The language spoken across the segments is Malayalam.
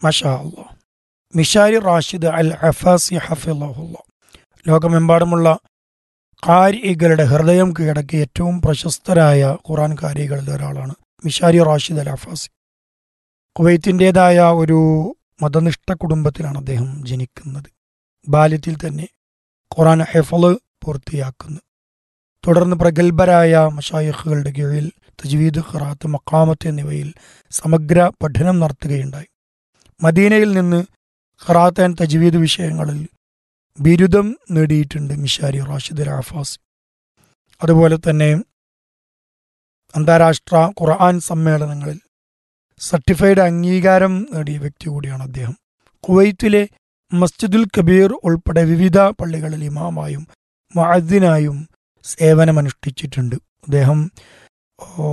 മഷാ അള്ളാ മിഷാരി റാഷിദ് അൽ അഫാസി ഹഫിള്ള ലോകമെമ്പാടുമുള്ള കാരികളുടെ ഹൃദയം കീഴടക്കിയ ഏറ്റവും പ്രശസ്തരായ ഖുറാൻ കാരികളിൽ ഒരാളാണ് മിഷാരി റാഷിദ് അൽ അഫാസി കുവൈത്തിൻ്റെതായ ഒരു മതനിഷ്ഠ കുടുംബത്തിലാണ് അദ്ദേഹം ജനിക്കുന്നത് ബാല്യത്തിൽ തന്നെ ഖുറാൻ ഹെഫള് പൂർത്തിയാക്കുന്നു തുടർന്ന് പ്രഗത്ഭരായ മഷായിഖുകളുടെ കീഴിൽ തജ്വീദ് ഖറാത്ത് മക്കാമത്ത് എന്നിവയിൽ സമഗ്ര പഠനം നടത്തുകയുണ്ടായി മദീനയിൽ നിന്ന് ഖറാത്ത് ആൻഡ് തജ്വീദ് വിഷയങ്ങളിൽ ബിരുദം നേടിയിട്ടുണ്ട് മിഷാരി റാഷിദ് അഫാസ് അതുപോലെ തന്നെ അന്താരാഷ്ട്ര ഖുർആൻ സമ്മേളനങ്ങളിൽ സർട്ടിഫൈഡ് അംഗീകാരം നേടിയ വ്യക്തി കൂടിയാണ് അദ്ദേഹം കുവൈത്തിലെ മസ്ജിദുൽ കബീർ ഉൾപ്പെടെ വിവിധ പള്ളികളിൽ ഇമാമായും മഅദ്ദിനായും സേവനമനുഷ്ഠിച്ചിട്ടുണ്ട് അദ്ദേഹം ഓ,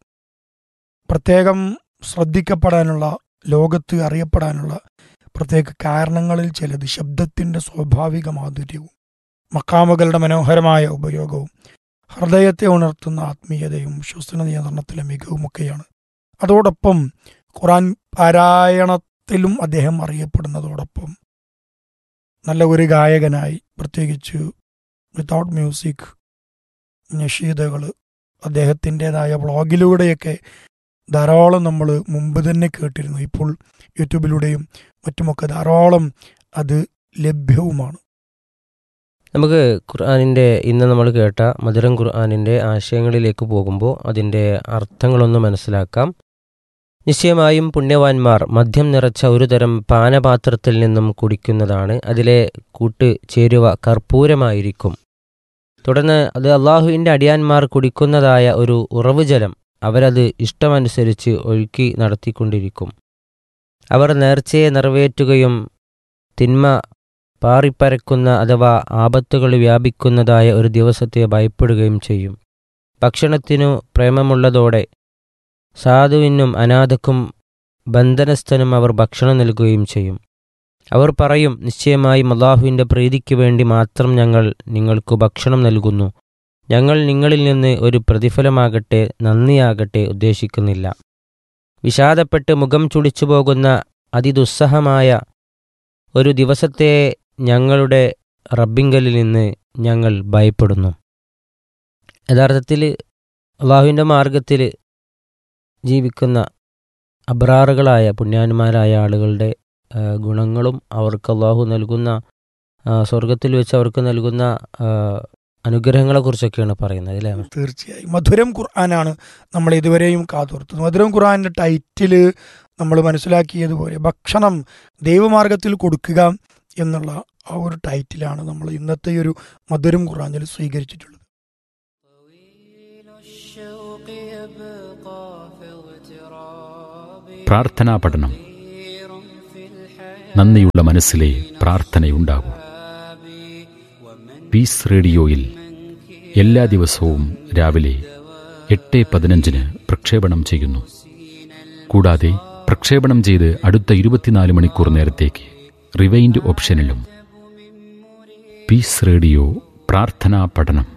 പ്രത്യേകം ശ്രദ്ധിക്കപ്പെടാനുള്ള ലോകത്ത് അറിയപ്പെടാനുള്ള പ്രത്യേക കാരണങ്ങളിൽ ചിലത് ശബ്ദത്തിൻ്റെ സ്വാഭാവിക മാധുര്യവും മക്കാമകളുടെ മനോഹരമായ ഉപയോഗവും ഹൃദയത്തെ ഉണർത്തുന്ന ആത്മീയതയും ശ്വസന നിയന്ത്രണത്തിലെ മികവുമൊക്കെയാണ് അതോടൊപ്പം ഖുറാൻ പാരായണത്തിലും അദ്ദേഹം അറിയപ്പെടുന്നതോടൊപ്പം നല്ല ഒരു ഗായകനായി പ്രത്യേകിച്ച് വിത്തൗട്ട് മ്യൂസിക് നഷീദകൾ അദ്ദേഹത്തിൻ്റെതായ വ്ളോഗിലൂടെയൊക്കെ ധാരാളം നമ്മൾ മുമ്പ് തന്നെ കേട്ടിരുന്നു ഇപ്പോൾ യൂട്യൂബിലൂടെയും മറ്റുമൊക്കെ ധാരാളം അത് ലഭ്യവുമാണ് നമുക്ക് ഖുർആാനിൻ്റെ ഇന്ന് നമ്മൾ കേട്ട മധുരം ഖുർആാനിൻ്റെ ആശയങ്ങളിലേക്ക് പോകുമ്പോൾ അതിൻ്റെ അർത്ഥങ്ങളൊന്ന് മനസ്സിലാക്കാം നിശ്ചയമായും പുണ്യവാന്മാർ മദ്യം നിറച്ച ഒരു തരം പാനപാത്രത്തിൽ നിന്നും കുടിക്കുന്നതാണ് അതിലെ കൂട്ട് ചേരുവ കർപ്പൂരമായിരിക്കും തുടർന്ന് അത് അള്ളാഹുവിൻ്റെ അടിയാന്മാർ കുടിക്കുന്നതായ ഒരു ഉറവ് ജലം അവരത് ഇഷ്ടമനുസരിച്ച് ഒഴുക്കി നടത്തിക്കൊണ്ടിരിക്കും അവർ നേർച്ചയെ നിറവേറ്റുകയും തിന്മ പാറിപ്പരക്കുന്ന അഥവാ ആപത്തുകൾ വ്യാപിക്കുന്നതായ ഒരു ദിവസത്തെ ഭയപ്പെടുകയും ചെയ്യും ഭക്ഷണത്തിനു പ്രേമമുള്ളതോടെ സാധുവിനും അനാഥക്കും ബന്ധനസ്ഥനും അവർ ഭക്ഷണം നൽകുകയും ചെയ്യും അവർ പറയും നിശ്ചയമായും അള്ളാഹുവിൻ്റെ പ്രീതിക്ക് വേണ്ടി മാത്രം ഞങ്ങൾ നിങ്ങൾക്ക് ഭക്ഷണം നൽകുന്നു ഞങ്ങൾ നിങ്ങളിൽ നിന്ന് ഒരു പ്രതിഫലമാകട്ടെ നന്ദിയാകട്ടെ ഉദ്ദേശിക്കുന്നില്ല വിഷാദപ്പെട്ട് മുഖം ചുളിച്ചു പോകുന്ന അതിദുസ്സഹമായ ഒരു ദിവസത്തെ ഞങ്ങളുടെ റബ്ബിങ്കലിൽ നിന്ന് ഞങ്ങൾ ഭയപ്പെടുന്നു യഥാർത്ഥത്തിൽ അള്ളാഹുവിൻ്റെ മാർഗത്തിൽ ജീവിക്കുന്ന അബ്രാറുകളായ പുണ്യാന്മാരായ ആളുകളുടെ ആ, ഗുണങ്ങളും അവർക്ക് അള്ളാഹു നൽകുന്ന ആ, സ്വർഗത്തിൽ വെച്ച് അവർക്ക് നൽകുന്ന ആ, അനുഗ്രഹങ്ങളെക്കുറിച്ചൊക്കെയാണ് പറയുന്നത് അല്ലേ തീർച്ചയായും മധുരം ഖുർആനാണ് നമ്മൾ ഇതുവരെയും കാതോർത്തത് മധുരം ഖുർആന്റെ ടൈറ്റില് നമ്മൾ മനസ്സിലാക്കിയതുപോലെ ഭക്ഷണം ദൈവമാർഗത്തിൽ കൊടുക്കുക എന്നുള്ള ആ ഒരു ടൈറ്റിലാണ് നമ്മൾ ഇന്നത്തെ ഈ ഒരു മധുരം ഖുർആനിൽ സ്വീകരിച്ചിട്ടുള്ളത് طويل الشوق يبقى في اغتراب പ്രാർത്ഥനാ പഠനം كثير في الحياة നന്ദിയുള്ള മനസ്സിലെ പ്രാർത്ഥനയുണ്ടാകൂ പീസ് റേഡിയോയിൽ എല്ലാ ദിവസവും രാവിലെ എട്ട് പതിനഞ്ചിന് പ്രക്ഷേപണം ചെയ്യുന്നു കൂടാതെ പ്രക്ഷേപണം ചെയ്ത് അടുത്ത ഇരുപത്തിനാല് മണിക്കൂർ നേരത്തേക്ക് റിവൈൻഡ് ഓപ്ഷനിലും പീസ് റേഡിയോ പ്രാർത്ഥനാ പഠനം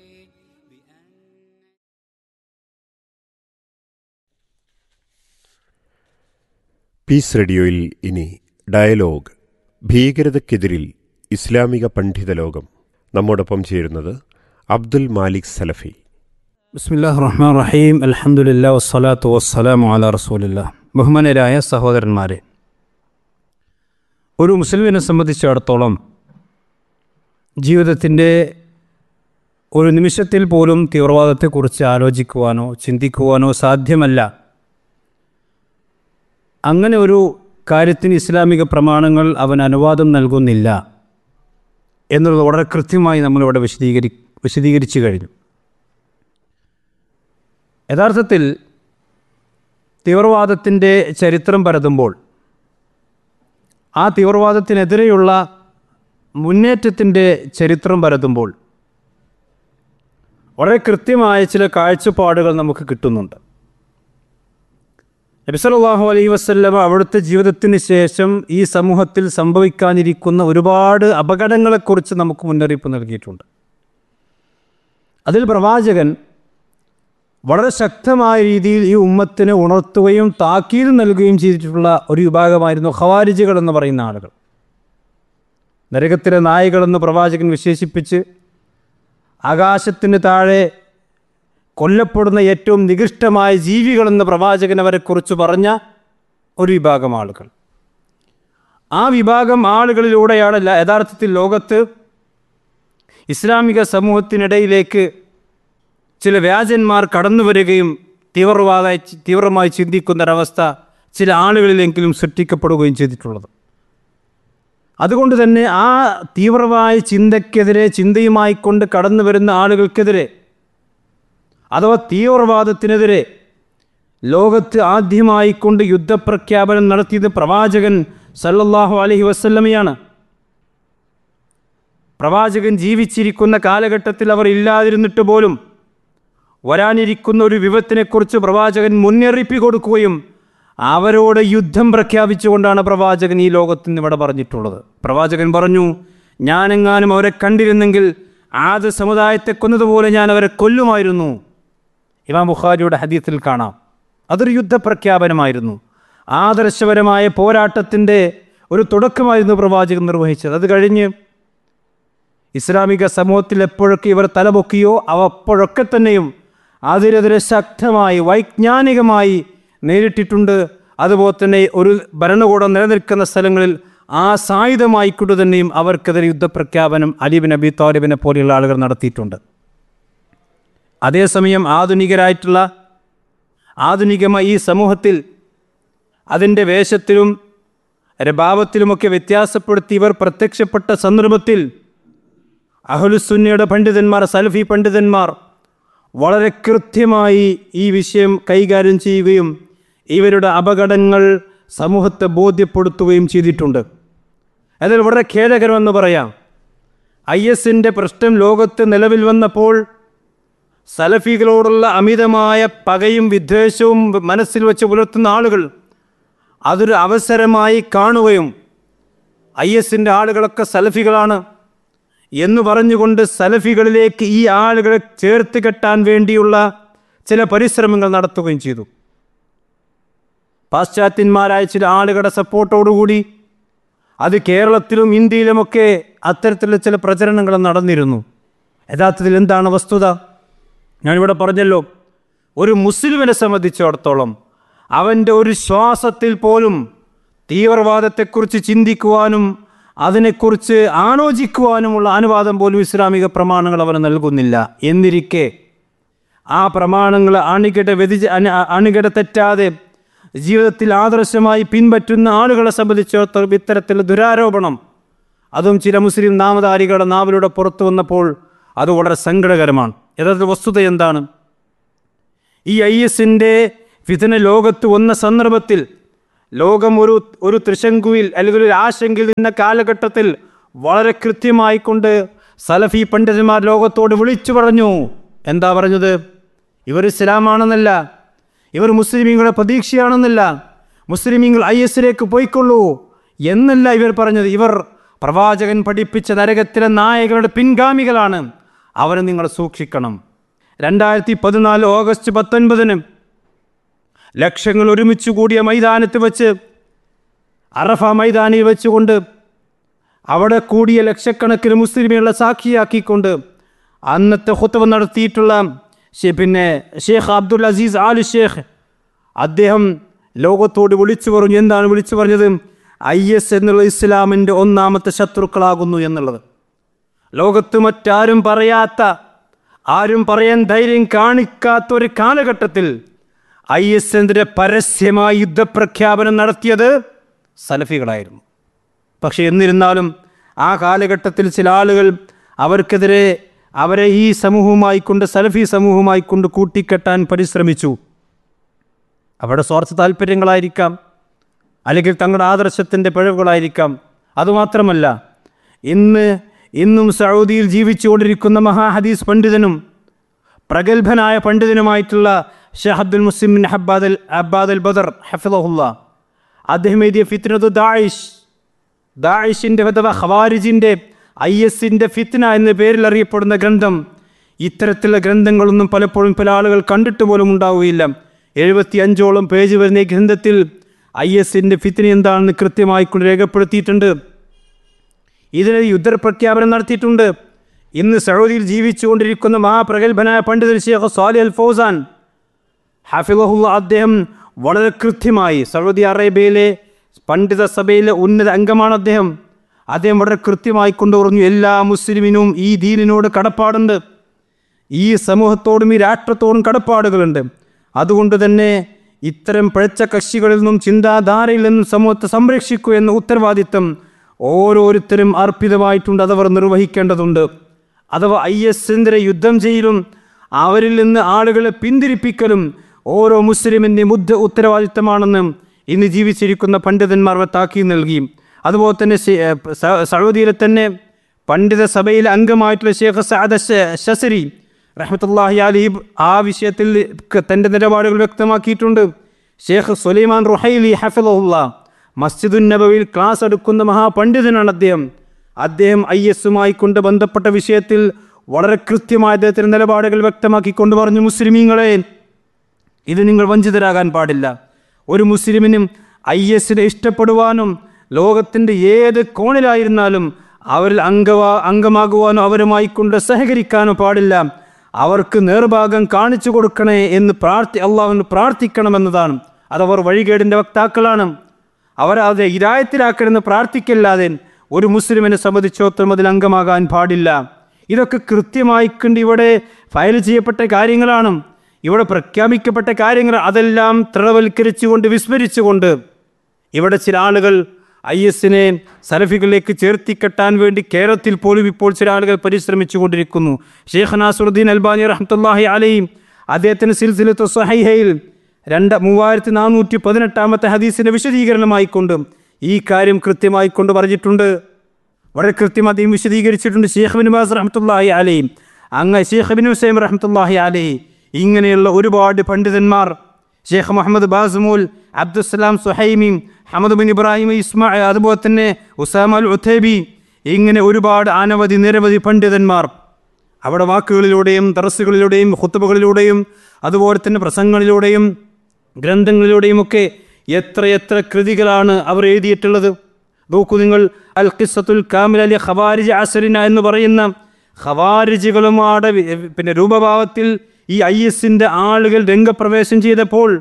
പീസ് റേഡിയോയിൽ ഇനി ഡയലോഗ് ഭീകരതയ്ക്കെതിരിൽ ഇസ്ലാമിക പണ്ഡിത ലോകം നമ്മോടൊപ്പം ചേരുന്നത് അബ്ദുൽ മാലിക് സലഫി ബിസ്മില്ലാഹ് റഹ്മാൻ റഹീം അൽഹംദുലില്ലാ വസ്സലാത്തു വസ്സലാമു അല റസൂലില്ല ബഹുമാനരായ സഹോദരന്മാരെ ഒരു മുസ്ലിമിനെ സംബന്ധിച്ചിടത്തോളം ജീവിതത്തിൻ്റെ ഒരു നിമിഷത്തിൽ പോലും തീവ്രവാദത്തെക്കുറിച്ച് ആലോചിക്കുവാനോ ചിന്തിക്കുവാനോ സാധ്യമല്ല അങ്ങനെ ഒരു കാര്യത്തിന് ഇസ്ലാമിക പ്രമാണങ്ങൾ അവൻ അനുവാദം നൽകുന്നില്ല എന്നുള്ളത് വളരെ കൃത്യമായി നമ്മളിവിടെ വിശദീകരി വിശദീകരിച്ചു കഴിഞ്ഞു യഥാർത്ഥത്തിൽ തീവ്രവാദത്തിൻ്റെ ചരിത്രം പരതുമ്പോൾ ആ തീവ്രവാദത്തിനെതിരെയുള്ള മുന്നേറ്റത്തിൻ്റെ ചരിത്രം പരതുമ്പോൾ വളരെ കൃത്യമായ ചില കാഴ്ചപ്പാടുകൾ നമുക്ക് കിട്ടുന്നുണ്ട് നബിസലാഹു അലൈ വസ്ല്ലമ അവിടുത്തെ ജീവിതത്തിന് ശേഷം ഈ സമൂഹത്തിൽ സംഭവിക്കാനിരിക്കുന്ന ഒരുപാട് അപകടങ്ങളെക്കുറിച്ച് നമുക്ക് മുന്നറിയിപ്പ് നൽകിയിട്ടുണ്ട് അതിൽ പ്രവാചകൻ വളരെ ശക്തമായ രീതിയിൽ ഈ ഉമ്മത്തിനെ ഉണർത്തുകയും താക്കീത് നൽകുകയും ചെയ്തിട്ടുള്ള ഒരു വിഭാഗമായിരുന്നു ഖവാരിജുകൾ എന്ന് പറയുന്ന ആളുകൾ നരകത്തിലെ നായകളെന്ന് പ്രവാചകൻ വിശേഷിപ്പിച്ച് ആകാശത്തിന് താഴെ കൊല്ലപ്പെടുന്ന ഏറ്റവും നികൃഷ്ടമായ ജീവികളെന്ന് പ്രവാചകൻ അവരെക്കുറിച്ച് പറഞ്ഞ ഒരു വിഭാഗം ആളുകൾ ആ വിഭാഗം ആളുകളിലൂടെയാണ് ല- യഥാർത്ഥത്തിൽ ലോകത്ത് ഇസ്ലാമിക സമൂഹത്തിനിടയിലേക്ക് ചില വ്യാജന്മാർ കടന്നു വരികയും തീവ്രവാദ തീവ്രമായി ചിന്തിക്കുന്ന ഒരവസ്ഥ ചില ആളുകളിലെങ്കിലും സൃഷ്ടിക്കപ്പെടുകയും ചെയ്തിട്ടുള്ളത് അതുകൊണ്ട് തന്നെ ആ തീവ്രമായ ചിന്തയ്ക്കെതിരെ ചിന്തയുമായി കൊണ്ട് കടന്നു വരുന്ന ആളുകൾക്കെതിരെ അഥവാ തീവ്രവാദത്തിനെതിരെ ലോകത്ത് ആദ്യമായി കൊണ്ട് യുദ്ധപ്രഖ്യാപനം നടത്തിയത് പ്രവാചകൻ സല്ലല്ലാഹു അലൈഹി വസല്ലമയാണ് പ്രവാചകൻ ജീവിച്ചിരിക്കുന്ന കാലഘട്ടത്തിൽ അവർ ഇല്ലാതിരുന്നിട്ട് പോലും വരാനിരിക്കുന്ന ഒരു വിപത്തിനെക്കുറിച്ച് പ്രവാചകൻ മുന്നറിയിപ്പ് കൊടുക്കുകയും അവരോട് യുദ്ധം പ്രഖ്യാപിച്ചുകൊണ്ടാണ് പ്രവാചകൻ ഈ ലോകത്ത് നിന്ന് ഇവിടെ പറഞ്ഞിട്ടുള്ളത് പ്രവാചകൻ പറഞ്ഞു ഞാനെങ്ങാനും അവരെ കണ്ടിരുന്നെങ്കിൽ ആദ്യ സമുദായത്തെ കൊന്നതുപോലെ ഞാൻ അവരെ കൊല്ലുമായിരുന്നു ഇമാം ബുഖാരിയുടെ ഹദീത്തിൽ കാണാം അതൊരു യുദ്ധപ്രഖ്യാപനമായിരുന്നു ആദർശപരമായ പോരാട്ടത്തിൻ്റെ ഒരു തുടക്കമായിരുന്നു പ്രവാചകൻ നിർവഹിച്ചത് അത് കഴിഞ്ഞ് ഇസ്ലാമിക സമൂഹത്തിൽ എപ്പോഴൊക്കെ ഇവർ തലപൊക്കിയോ അവ അപ്പോഴൊക്കെ തന്നെയും അതിനെതിരെ ശക്തമായി വൈജ്ഞാനികമായി നേരിട്ടിട്ടുണ്ട് അതുപോലെ തന്നെ ഒരു ഭരണകൂടം നിലനിൽക്കുന്ന സ്ഥലങ്ങളിൽ ആ സായുധമായിക്കൊണ്ട് തന്നെയും അവർക്കെതിരെ യുദ്ധപ്രഖ്യാപനം അലിബിൻ അബി താലിബിനെ പോലെയുള്ള ആളുകൾ നടത്തിയിട്ടുണ്ട് അതേസമയം ആധുനികരായിട്ടുള്ള ആധുനികമായ ഈ സമൂഹത്തിൽ അതിൻ്റെ വേഷത്തിലും രഭാവത്തിലുമൊക്കെ വ്യത്യാസപ്പെടുത്തി ഇവർ പ്രത്യക്ഷപ്പെട്ട സന്ദർഭത്തിൽ അഹുലുസുന്നയുടെ പണ്ഡിതന്മാർ സലഫി പണ്ഡിതന്മാർ വളരെ കൃത്യമായി ഈ വിഷയം കൈകാര്യം ചെയ്യുകയും ഇവരുടെ അപകടങ്ങൾ സമൂഹത്തെ ബോധ്യപ്പെടുത്തുകയും ചെയ്തിട്ടുണ്ട് അതിൽ വളരെ ഖേദകരമെന്ന് പറയാം ഐ എസിൻ്റെ പ്രശ്നം ലോകത്ത് നിലവിൽ വന്നപ്പോൾ സലഫികളോടുള്ള അമിതമായ പകയും വിദ്വേഷവും മനസ്സിൽ വെച്ച് പുലർത്തുന്ന ആളുകൾ അതൊരു അവസരമായി കാണുകയും ഐ എസിൻ്റെ ആളുകളൊക്കെ സലഫികളാണ് എന്ന് പറഞ്ഞുകൊണ്ട് സലഫികളിലേക്ക് ഈ ആളുകളെ ചേർത്ത് കെട്ടാൻ വേണ്ടിയുള്ള ചില പരിശ്രമങ്ങൾ നടത്തുകയും ചെയ്തു പാശ്ചാത്യന്മാരായ ചില ആളുകളുടെ സപ്പോർട്ടോടുകൂടി അത് കേരളത്തിലും ഇന്ത്യയിലുമൊക്കെ അത്തരത്തിലുള്ള ചില പ്രചരണങ്ങൾ നടന്നിരുന്നു യഥാർത്ഥത്തിൽ എന്താണ് വസ്തുത ഞാനിവിടെ പറഞ്ഞല്ലോ ഒരു മുസ്ലിമിനെ സംബന്ധിച്ചിടത്തോളം അവൻ്റെ ഒരു ശ്വാസത്തിൽ പോലും തീവ്രവാദത്തെക്കുറിച്ച് ചിന്തിക്കുവാനും അതിനെക്കുറിച്ച് ആലോചിക്കുവാനുമുള്ള അനുവാദം പോലും ഇസ്ലാമിക പ്രമാണങ്ങൾ അവന് നൽകുന്നില്ല എന്നിരിക്കെ ആ പ്രമാണങ്ങൾ അണികട വ്യതിച അണി- അണികട തെറ്റാതെ ജീവിതത്തിൽ ആദർശമായി പിൻപറ്റുന്ന ആളുകളെ സംബന്ധിച്ചിടത്തോളം ഇത്തരത്തിലുള്ള ദുരാരോപണം അതും ചില മുസ്ലിം നാമധാരികളുടെ നാവിലൂടെ പുറത്തു വന്നപ്പോൾ അത് വളരെ സങ്കടകരമാണ് യഥാർത്ഥ വസ്തുത എന്താണ് ഈ ഐ എസിൻ്റെ വിധന ലോകത്ത് വന്ന സന്ദർഭത്തിൽ ലോകം ഒരു ഒരു ത്രിശങ്കുവിൽ അല്ലെങ്കിൽ ഒരു ആശങ്കയിൽ നിന്ന കാലഘട്ടത്തിൽ വളരെ കൃത്യമായിക്കൊണ്ട് സലഫി പണ്ഡിതന്മാർ ലോകത്തോട് വിളിച്ചു പറഞ്ഞു എന്താ പറഞ്ഞത് ഇവർ ഇസ്ലാമാണെന്നല്ല ഇവർ മുസ്ലിമീങ്ങളുടെ പ്രതീക്ഷയാണെന്നല്ല മുസ്ലിമീങ്ങൾ ഐ എസിലേക്ക് പോയിക്കൊള്ളൂ എന്നല്ല ഇവർ പറഞ്ഞത് ഇവർ പ്രവാചകൻ പഠിപ്പിച്ച നരകത്തിലെ നായകളുടെ പിൻഗാമികളാണ് അവരെ നിങ്ങൾ സൂക്ഷിക്കണം രണ്ടായിരത്തി പതിനാല് ഓഗസ്റ്റ് പത്തൊൻപതിന് ലക്ഷങ്ങൾ ഒരുമിച്ച് കൂടിയ മൈതാനത്ത് വെച്ച് അറഫ മൈതാനിൽ വെച്ചുകൊണ്ട് അവിടെ കൂടിയ ലക്ഷക്കണക്കിന് മുസ്ലിമുകളെ സാക്ഷിയാക്കിക്കൊണ്ട് അന്നത്തെ ഹുത്തവ നടത്തിയിട്ടുള്ള ഷെ- പിന്നെ Sheikh Abdul Aziz Al Sheikh അദ്ദേഹം ലോകത്തോട് വിളിച്ചു പറഞ്ഞു എന്താണ് വിളിച്ചു പറഞ്ഞത് ഐ എസ് എന്നുള്ള ഇസ്ലാമിൻ്റെ ഒന്നാമത്തെ ശത്രുക്കളാകുന്നു എന്നുള്ളത് ലോകത്ത് മറ്റാരും പറയാത്ത ആരും പറയാൻ ധൈര്യം കാണിക്കാത്ത ഒരു കാലഘട്ടത്തിൽ ഐ എസ് എതിരെ പരസ്യമായി യുദ്ധപ്രഖ്യാപനം നടത്തിയത് സലഫികളായിരുന്നു പക്ഷേ എന്നിരുന്നാലും ആ കാലഘട്ടത്തിൽ ചില ആളുകൾ അവർക്കെതിരെ അവരെ ഈ സമൂഹവുമായി കൊണ്ട് സലഫി സമൂഹവുമായി കൊണ്ട് കൂട്ടിക്കെട്ടാൻ പരിശ്രമിച്ചു അവരുടെ സ്വാർത്ഥ താല്പര്യങ്ങളായിരിക്കാം അല്ലെങ്കിൽ തങ്ങളുടെ ആദർശത്തിൻ്റെ പിഴവുകളായിരിക്കാം അതുമാത്രമല്ല ഇന്ന് ഇന്നും സൗദിയിൽ ജീവിച്ചുകൊണ്ടിരിക്കുന്ന മഹാഹദീസ് പണ്ഡിതനും പ്രഗത്ഭനായ പണ്ഡിതനുമായിട്ടുള്ള Sheikh Abdul Muslim bin Habbad al Abbad al Badr ഹഫിദുല്ല അദ്ദേഹം എഴുതിയ ഫിത്നതു ദായിഷ് ദായിഷിൻ്റെ അഥവാ ഖവാരിജിൻ്റെ ഐ എസിൻ്റെ ഫിത്ന എന്ന പേരിൽ അറിയപ്പെടുന്ന ഗ്രന്ഥം ഇത്തരത്തിലുള്ള ഗ്രന്ഥങ്ങളൊന്നും പലപ്പോഴും പല ആളുകൾ കണ്ടിട്ട് പോലും ഉണ്ടാവുകയില്ല എഴുപത്തി അഞ്ചോളം പേജ് വരുന്ന ഈ ഗ്രന്ഥത്തിൽ ഐ എസിൻ്റെ ഫിത്തിനി എന്താണെന്ന് കൃത്യമായി കൊണ്ട് രേഖപ്പെടുത്തിയിട്ടുണ്ട് ഇതിന് യുദ്ധപ്രഖ്യാപനം നടത്തിയിട്ടുണ്ട് ഇന്ന് സൗദിയിൽ ജീവിച്ചുകൊണ്ടിരിക്കുന്ന മഹാപ്രഗത്ഭനായ പണ്ഡിതൻ ഷേഖ് സാലി അൽ ഫൗസാൻ ഹാഫിളഹുല്ല അദ്ദേഹം വളരെ കൃത്യമായി സൗദി അറേബ്യയിലെ പണ്ഡിത സഭയിലെ ഉന്നത അംഗമാണ് അദ്ദേഹം അദ്ദേഹം വളരെ കൃത്യമായി കൊണ്ടു പറഞ്ഞു എല്ലാ മുസ്ലിമിനും ഈ ദീനിനോട് കടപ്പാടുണ്ട് ഈ സമൂഹത്തോടും ഈ രാഷ്ട്രത്തോടും കടപ്പാടുകളുണ്ട് അതുകൊണ്ട് തന്നെ ഇത്തരം പിഴച്ച കക്ഷികളിൽ നിന്നും ചിന്താധാരയിൽ നിന്നും സമൂഹത്തെ സംരക്ഷിക്കുക എന്ന ഉത്തരവാദിത്തം ഓരോരുത്തരും അർപ്പിതമായിട്ടുണ്ട് അതവർ നിർവഹിക്കേണ്ടതുണ്ട് അഥവാ ഐ എസിൻ്റെ യുദ്ധം ചെയ്യലും അവരിൽ നിന്ന് ആളുകളെ പിന്തിരിപ്പിക്കലും ഓരോ മുസ്ലിമിൻ്റെ മുദ്ര ഉത്തരവാദിത്തമാണെന്ന് ഇന്ന് ജീവിച്ചിരിക്കുന്ന പണ്ഡിതന്മാർ താക്കി നൽകി അതുപോലെ തന്നെ സി- ഏ, സ- സൗദിയിലെ തന്നെ പണ്ഡിത സഭയിലെ അംഗമായിട്ടുള്ള ഷേഖ് സഅദ് ശ- ഷസരി റഹ്മത്തുല്ലാഹി അലീബ് ആ വിഷയത്തിൽ ക- തൻ്റെ നിലപാടുകൾ വ്യക്തമാക്കിയിട്ടുണ്ട് ഷേഖ് സുലൈമാൻ റുഹൈലി ഹഫിദുല്ല മസ്ജിദുൻ നബവിയിൽ ക്ലാസ് എടുക്കുന്ന മഹാപണ്ഡിതനാണ് അദ്ദേഹം അദ്ദേഹം ഐ എസുമായി കൊണ്ട് ബന്ധപ്പെട്ട വിഷയത്തിൽ വളരെ കൃത്യമായ അദ്ദേഹത്തിൻ്റെ നിലപാടുകൾ വ്യക്തമാക്കിക്കൊണ്ട് പറഞ്ഞു മുസ്ലിമീങ്ങളെ ഇത് നിങ്ങൾ വഞ്ചിതരാകാൻ പാടില്ല ഒരു മുസ്ലിമിനും ഐ എസിനെ ഇഷ്ടപ്പെടുവാനും ലോകത്തിൻ്റെ ഏത് കോണിലായിരുന്നാലും അവരിൽ അംഗവാ അംഗമാകുവാനോ അവരുമായി കൊണ്ട് സഹകരിക്കാനോ പാടില്ല അവർക്ക് നേർഭാഗം കാണിച്ചു കൊടുക്കണേ എന്ന് പ്രാർത്ഥി അള്ളാഹുവിന് പ്രാർത്ഥിക്കണമെന്നതാണ് അതവർ വഴികേടിൻ്റെ വക്താക്കളാണ് അവരത് ഇരായത്തിലാക്കണമെന്ന് പ്രാർത്ഥിക്കല്ലാതെ ഒരു മുസ്ലിമിനെ സംബന്ധിച്ചോത്രം അതിൽ അംഗമാകാൻ പാടില്ല ഇതൊക്കെ കൃത്യമായി കണ്ട് ഇവിടെ ഫയൽ ചെയ്യപ്പെട്ട കാര്യങ്ങളാണ് ഇവിടെ പ്രഖ്യാപിക്കപ്പെട്ട കാര്യങ്ങൾ അതെല്ലാം തൃണവൽക്കരിച്ചുകൊണ്ട് വിസ്മരിച്ചുകൊണ്ട് ഇവിടെ ചില ആളുകൾ ഐ എസിനെ സലഫികളിലേക്ക് ചേർത്തിക്കെട്ടാൻ വേണ്ടി കേരളത്തിൽ പോലും ഇപ്പോൾ ചില ആളുകൾ പരിശ്രമിച്ചു കൊണ്ടിരിക്കുന്നു ഷെയ്ഖ് നാസുറുദ്ദീൻ അൽബാനി റഹ്മത്തുല്ലാഹി അലയും അദ്ദേഹത്തിന് സിൽസിലത്ത് സഹൈഹയിൽ രണ്ട് മൂവായിരത്തി നാനൂറ്റി പതിനെട്ടാമത്തെ ഹദീസിൻ്റെ വിശദീകരണമായിക്കൊണ്ട് ഈ കാര്യം കൃത്യമായി കൊണ്ട് പറഞ്ഞിട്ടുണ്ട് വളരെ കൃത്യം അദ്ദേഹം വിശദീകരിച്ചിട്ടുണ്ട് ഷെയ്ഖ് ബിൻ ബാസ് റഹ്മത്തുല്ലാഹി അലയും അങ്ങ് ഷെയ്ഖ് ബിൻ ഹുസൈം റഹ്മത്തുല്ലാഹി അലഹി ഇങ്ങനെയുള്ള ഒരുപാട് പണ്ഡിതന്മാർ Sheikh Muhammad Bazmool Abdussalam Suhaimi Hamad bin Ibrahim ഇസ്മാ അതുപോലെ തന്നെ ഉസാമ അൽ ഉഥേബി ഇങ്ങനെ ഒരുപാട് അനവധി നിരവധി പണ്ഡിതന്മാർ അവിടെ വാക്കുകളിലൂടെയും തറസുകളിലൂടെയും ഹുത്തുബകളിലൂടെയും അതുപോലെ തന്നെ പ്രസംഗങ്ങളിലൂടെയും ഗ്രന്ഥങ്ങളിലൂടെയും ഒക്കെ എത്രയെത്ര കൃതികളാണ് അവർ എഴുതിയിട്ടുള്ളത് നോക്കൂ നിങ്ങൾ അൽ ഖിസത്തുൽ കാമിൽ അലി ഖവാരിജ് അസരിന എന്ന് പറയുന്ന ഖവാരിജുകളുമാടെ വി- പിന്നെ രൂപഭാവത്തിൽ ഈ ഐ എസിൻ്റെ ആളുകൾ രംഗപ്രവേശം ചെയ്തപ്പോൾ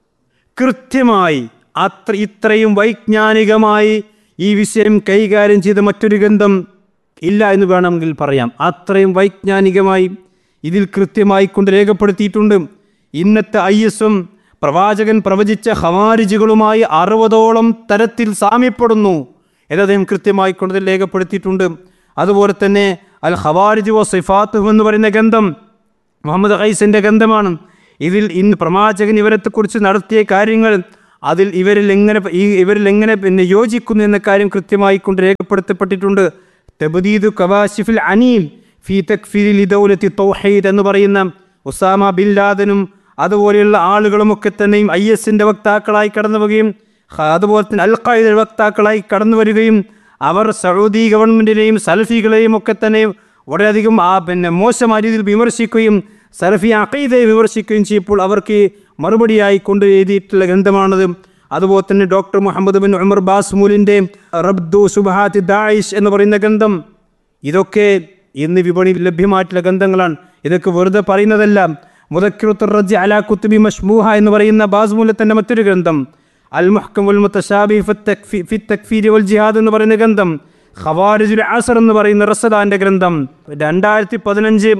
കൃത്യമായി അത്ര ഇത്രയും വൈജ്ഞാനികമായി ഈ വിഷയം കൈകാര്യം ചെയ്ത മറ്റൊരു ഗ്രന്ഥം ഇല്ല എന്ന് വേണമെങ്കിൽ പറയാം അത്രയും വൈജ്ഞാനികമായി ഇതിൽ കൃത്യമായി കൊണ്ട് രേഖപ്പെടുത്തിയിട്ടുണ്ട് ഇന്നത്തെ ഐ എസും പ്രവാചകൻ പ്രവചിച്ച ഹവാരിജുകളുമായി അറുപതോളം തരത്തിൽ സാമ്യപ്പെടുന്നു എന്ന് അദ്ദേഹം കൃത്യമായി കൊണ്ട് ഇതിൽ രേഖപ്പെടുത്തിയിട്ടുണ്ട് അതുപോലെ തന്നെ അൽ ഹവാരിജ് വ സിഫാത്ത് എന്ന് പറയുന്ന ഗ്രന്ഥം മുഹമ്മദ് ഖൈസിൻ്റെ ഗ്രന്ഥമാണ് ഇതിൽ ഇന്ന് പ്രവാചകൻ ഇവരെക്കുറിച്ച് നടത്തിയ കാര്യങ്ങൾ അതിൽ ഇവരിൽ എങ്ങനെ ഈ ഇവരിൽ എങ്ങനെ പിന്നെ യോജിക്കുന്നു എന്ന കാര്യം കൃത്യമായി കൊണ്ട് രേഖപ്പെടുത്തപ്പെട്ടിട്ടുണ്ട് തബ്ദീദ് കവാഷിഫിൽ അനീൽ ഫി തക്ഫീരിൽ ഇദൗലത്തി തൗഹീദ് എന്ന് പറയുന്ന ഉസാമ ബിൻ ലാദനും അതുപോലെയുള്ള ആളുകളുമൊക്കെ തന്നെയും ഐ എസിൻ്റെ വക്താക്കളായി കടന്നു വരികയും ഹ- അതുപോലെ തന്നെ അൽ ഖായിദ വക്താക്കളായി കടന്നു വരികയും അവർ സൗദി ഗവൺമെൻറ്റിനെയും സലഫികളെയും ഒക്കെ തന്നെ വളരെയധികം ആ പിന്നെ മോശമായ രീതിയിൽ വിമർശിക്കുകയും സലഫി അഖീദയെ വിമർശിക്കുകയും ചെയ്യപ്പോൾ അവർക്ക് മറുപടിയായി കൊണ്ട് എഴുതിയിട്ടുള്ള ഗ്രന്ഥമാണത് അതുപോലെ തന്നെ ഡോക്ടർ മുഹമ്മദ് ബിൻ ഉമർ ബാസ്മൂലിൻ്റെ റബ്ദു സുബഹാത്തി ദായിഷ് എന്ന് പറയുന്ന ഗ്രന്ഥം ഇതൊക്കെ ഇന്ന് വിപണിയിൽ ലഭ്യമായിട്ടുള്ള ഗ്രന്ഥങ്ങളാണ് ഇതൊക്കെ വെറുതെ പറയുന്നതല്ല മുദക്കിറുത്തുറജ് അലാ കുത്തുബി മഷ്മൂഹ എന്ന് പറയുന്ന ബാസ്മൂലത്തിൻ്റെ മറ്റൊരു ഗ്രന്ഥം അൽ മുഹ്കം വൽ മുത്തശാബി ഫി തക്ഫീരി വൽ ജിഹാദ് എന്ന് പറയുന്ന ഗ്രന്ഥം ഖവാരിജുൽ ആസർ എന്ന് പറയുന്ന റസദാൻ്റെ ഗ്രന്ഥം രണ്ടായിരത്തി പതിനഞ്ച്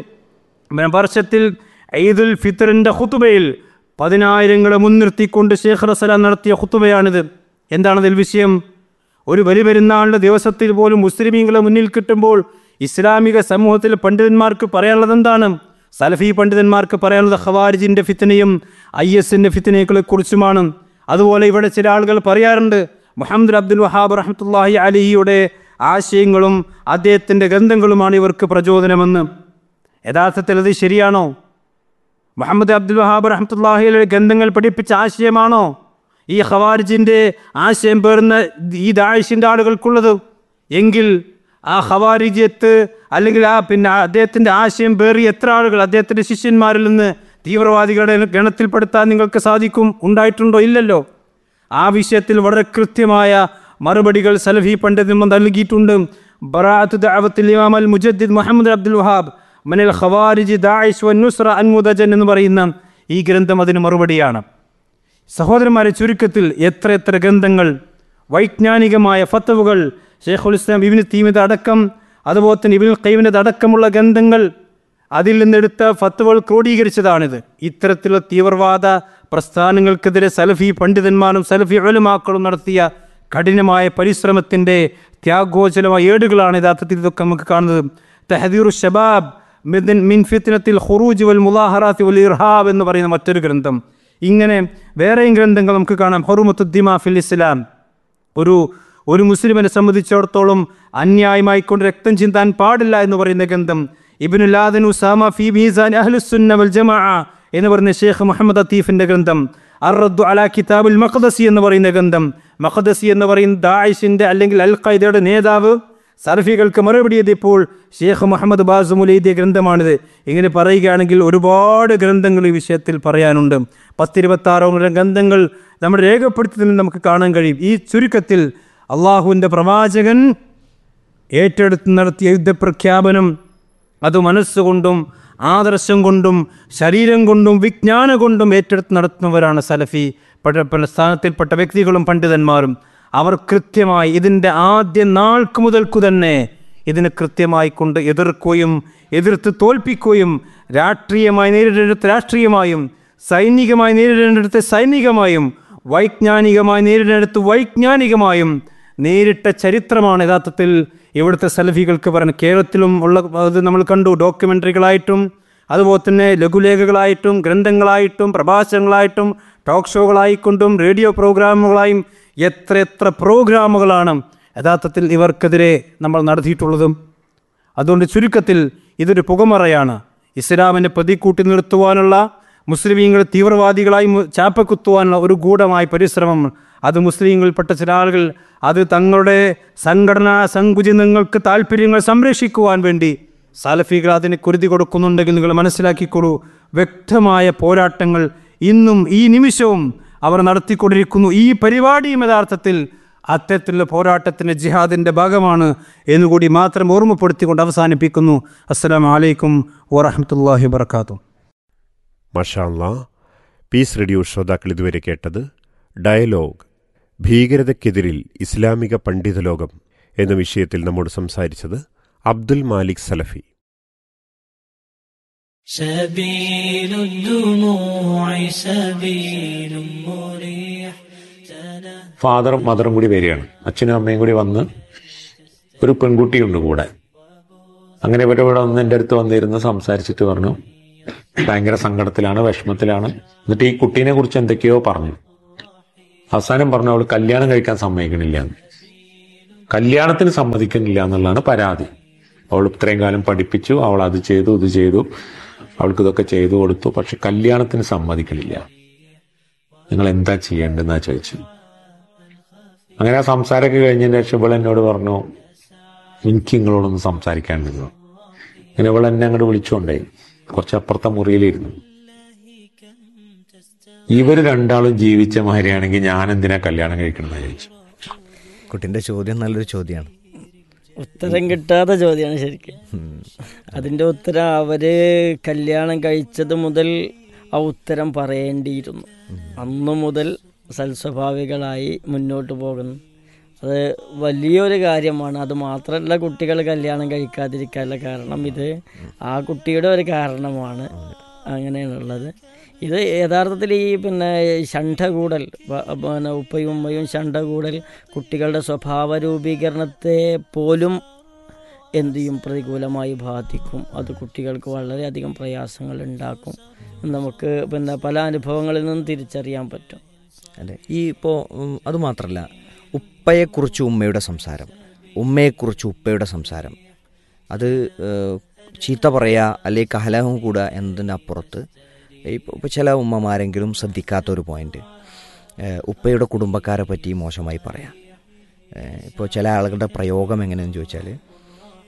വർഷത്തിൽ ഈദുൽ ഫിത്തറിൻ്റെ ഹുത്തുബയിൽ പതിനായിരങ്ങളെ മുൻനിർത്തിക്കൊണ്ട് ഷേഖ് റസലാൻ നടത്തിയ ഹുത്തുബയാണിത് എന്താണതിൽ വിഷയം ഒരു ബലി പെരുന്നാളിൻ്റെ ദിവസത്തിൽ പോലും മുസ്ലിമീങ്ങളെ മുന്നിൽ കിട്ടുമ്പോൾ ഇസ്ലാമിക സമൂഹത്തിൽ പണ്ഡിതന്മാർക്ക് പറയാനുള്ളത് എന്താണ് സലഫി പണ്ഡിതന്മാർക്ക് പറയാനുള്ളത് ഖവാരിജിൻ്റെ ഫിത്തനയും ഐ എസിൻ്റെ ഫിത്തനകളെ കുറിച്ചുമാണ് അതുപോലെ ഇവിടെ ചില ആളുകൾ പറയാറുണ്ട് മുഹമ്മദ് അബ്ദുൽ വഹാബ് റഹ്മത്തുല്ലാഹി അലിയുടെ ആശയങ്ങളും അദ്ദേഹത്തിൻ്റെ ഗ്രന്ഥങ്ങളുമാണ് ഇവർക്ക് പ്രചോദനമെന്ന് യഥാർത്ഥത്തിൽ അത് ശരിയാണോ മുഹമ്മദ് അബ്ദുൽ വഹാബ് റഹ്മത്തുല്ലാഹിയുടെ ഗ്രന്ഥങ്ങൾ പഠിപ്പിച്ച ആശയമാണോ ഈ ഖവാരിജിൻ്റെ ആശയം പേറുന്ന ഈ ദാഴ്ഷിൻ്റെ ആളുകൾക്കുള്ളത് എങ്കിൽ ആ ഖവാരിജിയത്ത് അല്ലെങ്കിൽ ആ പിന്നെ അദ്ദേഹത്തിൻ്റെ ആശയം പേറി എത്ര ആളുകൾ അദ്ദേഹത്തിൻ്റെ ശിഷ്യന്മാരിൽ നിന്ന് തീവ്രവാദികളുടെ ഗണത്തിൽപ്പെടുത്താൻ നിങ്ങൾക്ക് സാധിക്കും ഉണ്ടായിട്ടുണ്ടോ ഇല്ലല്ലോ ആ വിഷയത്തിൽ വളരെ കൃത്യമായ മറുപടികൾ സലഫി പണ്ഡിതന്മാർ നൽകിയിട്ടുണ്ട് ബറാഅത്ത് ദഅവത്തുൽ ഇമാം അൽ മുജദ്ദിദ് മുഹമ്മദ് അബ്ദുൽ വഹാബ് മനിൽ ഖവാരിജ് ദാഇഷ് വൻ നുസ്ര അൻ മുദജൻ എന്ന് പറയുന്ന ഈ ഗ്രന്ഥം അതിന് മറുപടിയാണ് സഹോദരന്മാരെ ചുരുക്കത്തിൽ എത്ര എത്ര ഗ്രന്ഥങ്ങൾ വൈജ്ഞാനികമായ ഫത്തവുകൾ ഷെയ്ഖുൽ ഇസ്ലാം ഇബിന് തീമിത അടക്കം അതുപോലെ തന്നെ ഇബിൻ കൈവിൻ്റെ അടക്കമുള്ള ഗ്രന്ഥങ്ങൾ അതിൽ നിന്നെടുത്ത ഫത്തുവകൾ ക്രോഡീകരിച്ചതാണിത് ഇത്തരത്തിലുള്ള തീവ്രവാദ പ്രസ്ഥാനങ്ങൾക്കെതിരെ സലഫി പണ്ഡിതന്മാരും സലഫി ഒലുമാക്കളും നടത്തിയ കഠിനമായ പരിശ്രമത്തിൻ്റെ ത്യാഗോചലമായ ഏടുകളാണ് യഥാർത്ഥത്തിൽ ഇതൊക്കെ നമുക്ക് കാണുന്നത് തെഹദീറു ഷബാബ് മിൻ മിൻ ഫിത്നത്തിൽ ഖുറൂജ് വൽ മുലാഹറാത്തി വൽ ഇർഹാബ് എന്ന് പറയുന്ന മറ്റൊരു ഗ്രന്ഥം ഇങ്ങനെ വേറെയും ഗ്രന്ഥങ്ങൾ നമുക്ക് കാണാം ഹൊറുമുത്തുദ്ദിമ ഫിൽ ഇസ്ലാം ഒരു ഒരു മുസ്ലിമിനെ സംബന്ധിച്ചിടത്തോളം അന്യായമായിക്കൊണ്ട് രക്തം ചിന്താൻ പാടില്ല എന്ന് പറയുന്ന ഗ്രന്ഥം ഇബിനുല്ലാദൻ ഉസാമ ഫി മീസാൻ അഹ്ലുസുന്ന വൽ ജമാ എന്ന് പറയുന്ന ഷെയ്ഖ് മുഹമ്മദ് അത്തീഫിന്റെ ഗ്രന്ഥം അറദ്ദു അല കിതാബുൽ മഖദസി എന്ന് പറയുന്ന ഗ്രന്ഥം മഖദസി എന്ന് പറയുന്ന ദായിഷിന്റെ അല്ലെങ്കിൽ അൽ ഖൈദയുടെ നേതാവ് സർഫികൾക്ക് മറുപടി എത്തിയപ്പോൾ ഷെയ്ഖ് മുഹമ്മദ് ബാസുമുൽ എഴുതിയ ഗ്രന്ഥമാണിത് ഇങ്ങനെ പറയുകയാണെങ്കിൽ ഒരുപാട് ഗ്രന്ഥങ്ങൾ ഈ വിഷയത്തിൽ പറയാനുണ്ട് പത്തിരുപത്താറോളം ഗ്രന്ഥങ്ങൾ നമ്മൾ രേഖപ്പെടുത്തുന്നതിൽ നമുക്ക് കാണാൻ കഴിയും ഈ ചുരുക്കത്തിൽ അള്ളാഹുവിൻ്റെ പ്രവാചകൻ ഏറ്റെടുത്ത് നടത്തിയ യുദ്ധപ്രഖ്യാപനം അത് മനസ്സുകൊണ്ടും ആദർശം കൊണ്ടും ശരീരം കൊണ്ടും വിജ്ഞാനം കൊണ്ടും ഏറ്റെടുത്ത് നടത്തുന്നവരാണ് സലഫി പല പല സ്ഥാനത്തിൽപ്പെട്ട വ്യക്തികളും പണ്ഡിതന്മാരും അവർ കൃത്യമായി ഇതിൻ്റെ ആദ്യ നാൾക്ക് മുതൽക്കു തന്നെ ഇതിനെ കൃത്യമായി കൊണ്ട് എതിർക്കുകയും എതിർത്ത് തോൽപ്പിക്കുകയും രാഷ്ട്രീയമായി നേരിടേണ്ടത് രാഷ്ട്രീയമായും സൈനികമായി നേരിടേണ്ടടുത്ത് സൈനികമായും വൈജ്ഞാനികമായി നേരിടേണ്ടടുത്ത് വൈജ്ഞാനികമായും നേരിട്ട ചരിത്രമാണ് യഥാർത്ഥത്തിൽ ഇവിടുത്തെ സലഫികൾക്ക് പറയുന്നത് കേരളത്തിലും ഉള്ള അത് നമ്മൾ കണ്ടു ഡോക്യുമെൻ്ററികളായിട്ടും അതുപോലെ തന്നെ ലഘുലേഖകളായിട്ടും ഗ്രന്ഥങ്ങളായിട്ടും പ്രഭാഷണങ്ങളായിട്ടും ടോക്ക് ഷോകളായിക്കൊണ്ടും റേഡിയോ പ്രോഗ്രാമുകളായും എത്ര എത്ര പ്രോഗ്രാമുകളാണ് യഥാർത്ഥത്തിൽ ഇവർക്കെതിരെ നമ്മൾ നടത്തിയിട്ടുള്ളതും അതുകൊണ്ട് ചുരുക്കത്തിൽ ഇതൊരു പുകമറയാണ് ഇസ്ലാമിനെ പ്രതിക്കൂട്ടി നിർത്തുവാനുള്ള മുസ്ലിമീങ്ങൾ തീവ്രവാദികളായി മു- ചാപ്പക്കുത്തുവാനുള്ള ഒരു ഗൂഢമായ പരിശ്രമം അത് മുസ്ലിങ്ങളിൽപ്പെട്ട ചില ആളുകൾ അത് തങ്ങളുടെ സംഘടനാ സങ്കുചിതങ്ങൾക്ക് താല്പര്യങ്ങൾ സംരക്ഷിക്കുവാൻ വേണ്ടി സാലഫികൾ അതിന് കുരുതി കൊടുക്കുന്നുണ്ടെങ്കിൽ നിങ്ങൾ മനസ്സിലാക്കിക്കൊള്ളൂ വ്യക്തമായ പോരാട്ടങ്ങൾ ഇന്നും ഈ നിമിഷവും അവർ നടത്തിക്കൊണ്ടിരിക്കുന്നു ഈ പരിപാടിയും യഥാർത്ഥത്തിൽ അത്തരത്തിലുള്ള പോരാട്ടത്തിൻ്റെ ജിഹാദിൻ്റെ ഭാഗമാണ് എന്നുകൂടി മാത്രം ഓർമ്മപ്പെടുത്തിക്കൊണ്ട് അവസാനിപ്പിക്കുന്നു അസ്സലാമു അലൈക്കും വറഹമത്തല്ലാഹി വർക്കാത്തു മഷാല്ല പീസ് റേഡിയോ ശ്രോതാക്കൾ ഇതുവരെ കേട്ടത് ഡയലോഗ് ഭീകരതയ്ക്കെതിരിൽ ഇസ്ലാമിക പണ്ഡിത ലോകം എന്ന വിഷയത്തിൽ നമ്മോട് സംസാരിച്ചത് അബ്ദുൽ മാലിക് സലഫി سبيل الدموع سبيل مريح ഫാദറും മദറും കൂടി വരികയാണ് അച്ഛനും അമ്മയും കൂടി വന്ന് ഒരു പെൺകുട്ടിയുണ്ട് കൂടെ അങ്ങനെ ഇവരുടെ ഇവിടെ വന്ന് എൻ്റെ അടുത്ത് വന്നിരുന്ന് സംസാരിച്ചിട്ട് പറഞ്ഞു ഭയങ്കര സങ്കടത്തിലാണ് വിഷമത്തിലാണ് എന്നിട്ട് ഈ കുട്ടീനെ കുറിച്ച് എന്തൊക്കെയോ പറഞ്ഞു അവസാനം പറഞ്ഞു അവൾ കല്യാണം കഴിക്കാൻ സമ്മതിക്കണില്ല എന്ന്. കല്യാണത്തിന് സമ്മതിക്കുന്നില്ല എന്നുള്ളതാണ് പരാതി അവൾ ഇത്രയും കാലം പഠിപ്പിച്ചു അവൾ അത് ചെയ്തു ഇത് ചെയ്തു അവൾക്ക് ഇതൊക്കെ ചെയ്തു കൊടുത്തു പക്ഷെ കല്യാണത്തിന് സമ്മതിക്കണില്ല നിങ്ങൾ എന്താ ചെയ്യേണ്ടതെന്നാ ചോദിച്ചു അങ്ങനെ ആ സംസാരമൊക്കെ കഴിഞ്ഞതിന് ശേഷം ഇവൾ എന്നോട് പറഞ്ഞു എനിക്ക് നിങ്ങളോടൊന്ന് സംസാരിക്കാനുണ്ടെന്ന് അങ്ങനെ ഇവൾ എന്നെ അങ്ങോട്ട് വിളിച്ചുകൊണ്ടേ കുറച്ച് അപ്പുറത്തെ മുറിയിലിരുന്നു ഇവർ രണ്ടാളും ജീവിച്ച മാതിരിയാണെങ്കിൽ ഞാൻ എന്തിനാ കല്യാണം കഴിക്കണമെന്ന് ചോദിച്ചു കുട്ടിന്റെ ചോദ്യം നല്ലൊരു ചോദ്യമാണ് ഉത്തരം കിട്ടാത്ത ചോദ്യമാണ് ശരിക്കും അതിൻ്റെ ഉത്തരം അവര് കല്യാണം കഴിച്ചത് മുതൽ ആ ഉത്തരം പറയേണ്ടിയിരുന്നു അന്നു മുതൽ സൽസ്വഭാവികളായി മുന്നോട്ട് പോകുന്നു അത് വലിയൊരു കാര്യമാണ് അത് മാത്രമല്ല കുട്ടികൾ കല്യാണം കഴിക്കാതിരിക്കാനുള്ള കാരണം ഇത് ആ കുട്ടിയുടെ ഒരു കാരണമാണ് അങ്ങനെയാണുള്ളത് ഇത് യഥാർത്ഥത്തിൽ ഈ പിന്നെ ഷണ്ട കൂടൽ പ- പിന്നെ ഉപ്പയും ഉമ്മയും ഷണ്ട കൂടൽ കുട്ടികളുടെ സ്വഭാവ രൂപീകരണത്തെ പോലും എന്ത് ചെയ്യും പ്രതികൂലമായി ബാധിക്കും അത് കുട്ടികൾക്ക് വളരെയധികം പ്രയാസങ്ങൾ ഉണ്ടാക്കും നമുക്ക് പിന്നെ പല അനുഭവങ്ങളിൽ നിന്നും തിരിച്ചറിയാൻ പറ്റും അല്ലെ ഈ ഇപ്പോൾ അതുമാത്രമല്ല ഉപ്പയെക്കുറിച്ച് ഉമ്മയുടെ സംസാരം ഉമ്മയെക്കുറിച്ച് ഉപ്പയുടെ സംസാരം അത് ഏഹ്, ചീത്ത പറയുക അല്ലെങ്കിൽ കലഹം കൂടുക എന്നതിനപ്പുറത്ത് ഇപ്പോൾ ഇപ്പോൾ ചില ഉമ്മമാരെങ്കിലും ശ്രദ്ധിക്കാത്ത ഒരു പോയിന്റ് ഉപ്പയുടെ കുടുംബക്കാരെ പറ്റി മോശമായി പറയാം ഇപ്പോൾ ചില ആളുകളുടെ പ്രയോഗം എങ്ങനെയെന്ന് ചോദിച്ചാൽ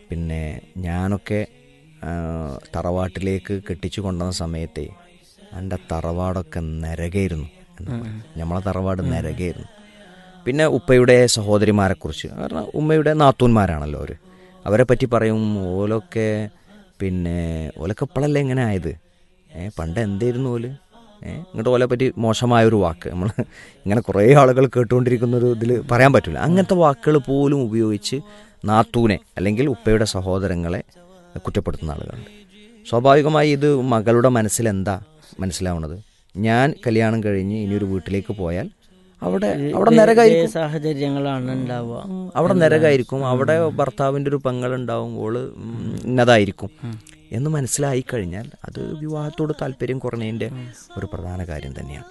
പിന്നെ ഞാനൊക്കെ ആ, തറവാട്ടിലേക്ക് കെട്ടിച്ചു കൊണ്ടുവന്ന സമയത്തെ എൻ്റെ തറവാടൊക്കെ നരകയായിരുന്നു നമ്മളെ തറവാട് നരകയായിരുന്നു പിന്നെ ഉപ്പയുടെ സഹോദരിമാരെക്കുറിച്ച് കാരണം ഉമ്മയുടെ നാത്തൂന്മാരാണല്ലോ അവർ അവരെ പറ്റി പറയും ഓലൊക്കെ പിന്നെ ഓലൊക്കെ ഇപ്പോഴല്ലേ ഇങ്ങനെ ആയത് ഏ പണ്ട് എന്തായിരുന്നു ഓല് ഏ ഇങ്ങോട്ട് ഓലെ പറ്റി മോശമായ ഒരു വാക്ക് നമ്മൾ ഇങ്ങനെ കുറേ ആളുകൾ കേട്ടുകൊണ്ടിരിക്കുന്ന ഒരു ഇതിൽ പറയാൻ പറ്റില്ല അങ്ങനത്തെ വാക്കുകൾ പോലും ഉപയോഗിച്ച് നാത്തൂനെ അല്ലെങ്കിൽ ഉപ്പയുടെ സഹോദരങ്ങളെ കുറ്റപ്പെടുത്തുന്ന ആളുകളുണ്ട് സ്വാഭാവികമായി ഇത് മകളുടെ മനസ്സിൽ എന്താ മനസ്സിലാവുന്നത് ഞാൻ കല്യാണം കഴിഞ്ഞ് ഇനിയൊരു വീട്ടിലേക്ക് പോയാൽ അവിടെ അവിടെ ഇതേ- നരകായിരിക്കും ഇതേ സാഹചര്യങ്ങളാണ് ഉണ്ടാവുക അവിടെ നരകായിരിക്കും അവിടെ ഭർത്താവിൻ്റെ ഒരു പെങ്ങളുണ്ടാവും ഓള് ഉം, ഇന്നതായിരിക്കും എന്ന് മനസ്സിലായി കഴിഞ്ഞാൽ അത് വിവാഹത്തോട് താല്പര്യം കുറഞ്ഞതിൻ്റെ ഒരു പ്രധാന കാര്യം തന്നെയാണ്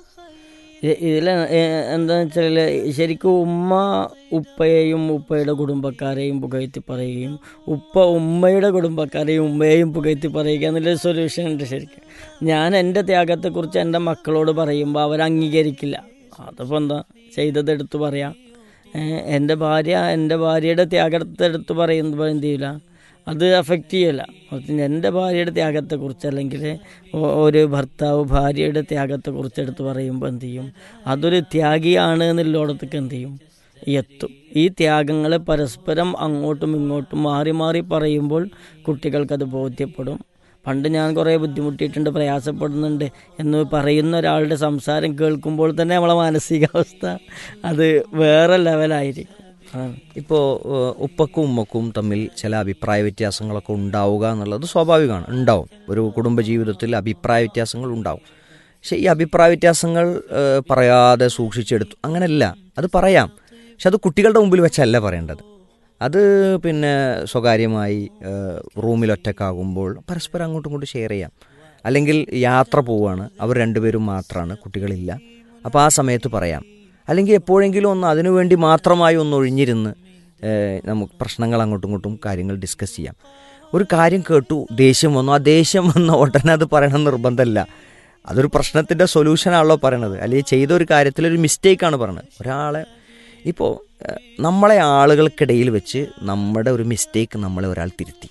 ഇ- ഇതില് ഏ- എന്താന്ന് വെച്ചാൽ ശരിക്കും ഉമ്മ ഉപ്പയെയും ഉപ്പയുടെ കുടുംബക്കാരെയും പുകഴ്ത്തി പറയുകയും ഉപ്പ ഉമ്മയുടെ കുടുംബക്കാരെയും ഉമ്മയെയും പുകഴ്ത്തി പറയുക എന്നുള്ളൊരു സൊല്യൂഷൻ ഉണ്ട് ശരിക്കും ഞാൻ എൻ്റെ ത്യാഗത്തെക്കുറിച്ച് എൻ്റെ മക്കളോട് പറയുമ്പോൾ അവർ അംഗീകരിക്കില്ല അതിപ്പോൾ എന്താ ചെയ്തത് എടുത്ത് പറയാം ഏഹ് എൻ്റെ ഭാര്യ എൻ്റെ ഭാര്യയുടെ ത്യാഗത്തെ എടുത്ത് പറയുമ്പോൾ എന്ത് ചെയ്യില്ല അത് അഫക്റ്റ് ചെയ്യില്ല മറിച്ച് എൻ്റെ ഭാര്യയുടെ ത്യാഗത്തെക്കുറിച്ച് അല്ലെങ്കിൽ ഒ- ഒരു ഭർത്താവ് ഭാര്യയുടെ ത്യാഗത്തെക്കുറിച്ച് എടുത്ത് പറയുമ്പോൾ എന്ത് ചെയ്യും അതൊരു ത്യാഗിയാണ് എന്നുള്ളിടത്തേക്ക് എന്ത് ചെയ്യും എത്തും ഈ ത്യാഗങ്ങളെ പരസ്പരം അങ്ങോട്ടും ഇങ്ങോട്ടും മാറി മാറി പറയുമ്പോൾ കുട്ടികൾക്കത് ബോധ്യപ്പെടും പണ്ട് ഞാൻ കുറേ ബുദ്ധിമുട്ടിയിട്ടുണ്ട് പ്രയാസപ്പെടുന്നുണ്ട് എന്ന് പറയുന്ന ഒരാളുടെ സംസാരം കേൾക്കുമ്പോൾ തന്നെ നമ്മളെ മാനസികാവസ്ഥ അത് വേറെ ലെവലായിരിക്കും അതാണ് ഇപ്പോൾ ഉപ്പക്കും ഉമ്മക്കും തമ്മിൽ ചില അഭിപ്രായ വ്യത്യാസങ്ങളൊക്കെ ഉണ്ടാവുക എന്നുള്ളത് സ്വാഭാവികമാണ് ഉണ്ടാവും ഒരു കുടുംബജീവിതത്തിൽ അഭിപ്രായ വ്യത്യാസങ്ങൾ ഉണ്ടാവും പക്ഷേ ഈ അഭിപ്രായ വ്യത്യാസങ്ങൾ ഏഹ്, പറയാതെ സൂക്ഷിച്ചെടുത്തു അങ്ങനെയല്ല അത് പറയാം പക്ഷെ അത് കുട്ടികളുടെ മുമ്പിൽ വെച്ചല്ല പറയേണ്ടത് അത് പിന്നെ സ്വകാര്യമായി ഏഹ്, റൂമിൽ ഒറ്റക്കാകുമ്പോൾ പരസ്പരം അങ്ങോട്ടും ഇങ്ങോട്ടും ഷെയർ ചെയ്യാം അല്ലെങ്കിൽ യാത്ര പോവുകയാണ് അവർ രണ്ടുപേരും മാത്രമാണ് കുട്ടികളില്ല അപ്പോൾ ആ സമയത്ത് പറയാം അല്ലെങ്കിൽ എപ്പോഴെങ്കിലും ഒന്ന് അതിനുവേണ്ടി മാത്രമായി ഒന്ന് ഒഴിഞ്ഞിരുന്ന് ഏഹ്, നമുക്ക് പ്രശ്നങ്ങൾ അങ്ങോട്ടും ഇങ്ങോട്ടും കാര്യങ്ങൾ ഡിസ്കസ് ചെയ്യാം ഒരു കാര്യം കേട്ടു ദേഷ്യം വന്നു ആ ദേഷ്യം വന്ന ഉടനെ അത് പറയണം നിർബന്ധമല്ല അതൊരു പ്രശ്നത്തിൻ്റെ സൊല്യൂഷനാണല്ലോ പറയണത് അല്ലെങ്കിൽ ചെയ്ത ഒരു കാര്യത്തിലൊരു മിസ്റ്റേക്കാണ് പറയണത് ഒരാളെ ഇപ്പോൾ ഏഹ്, നമ്മളെ ആളുകൾക്കിടയിൽ വെച്ച് നമ്മുടെ ഒരു മിസ്റ്റേക്ക് നമ്മളെ ഒരാൾ തിരുത്തി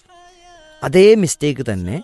അതേ മിസ്റ്റേക്ക് തന്നെ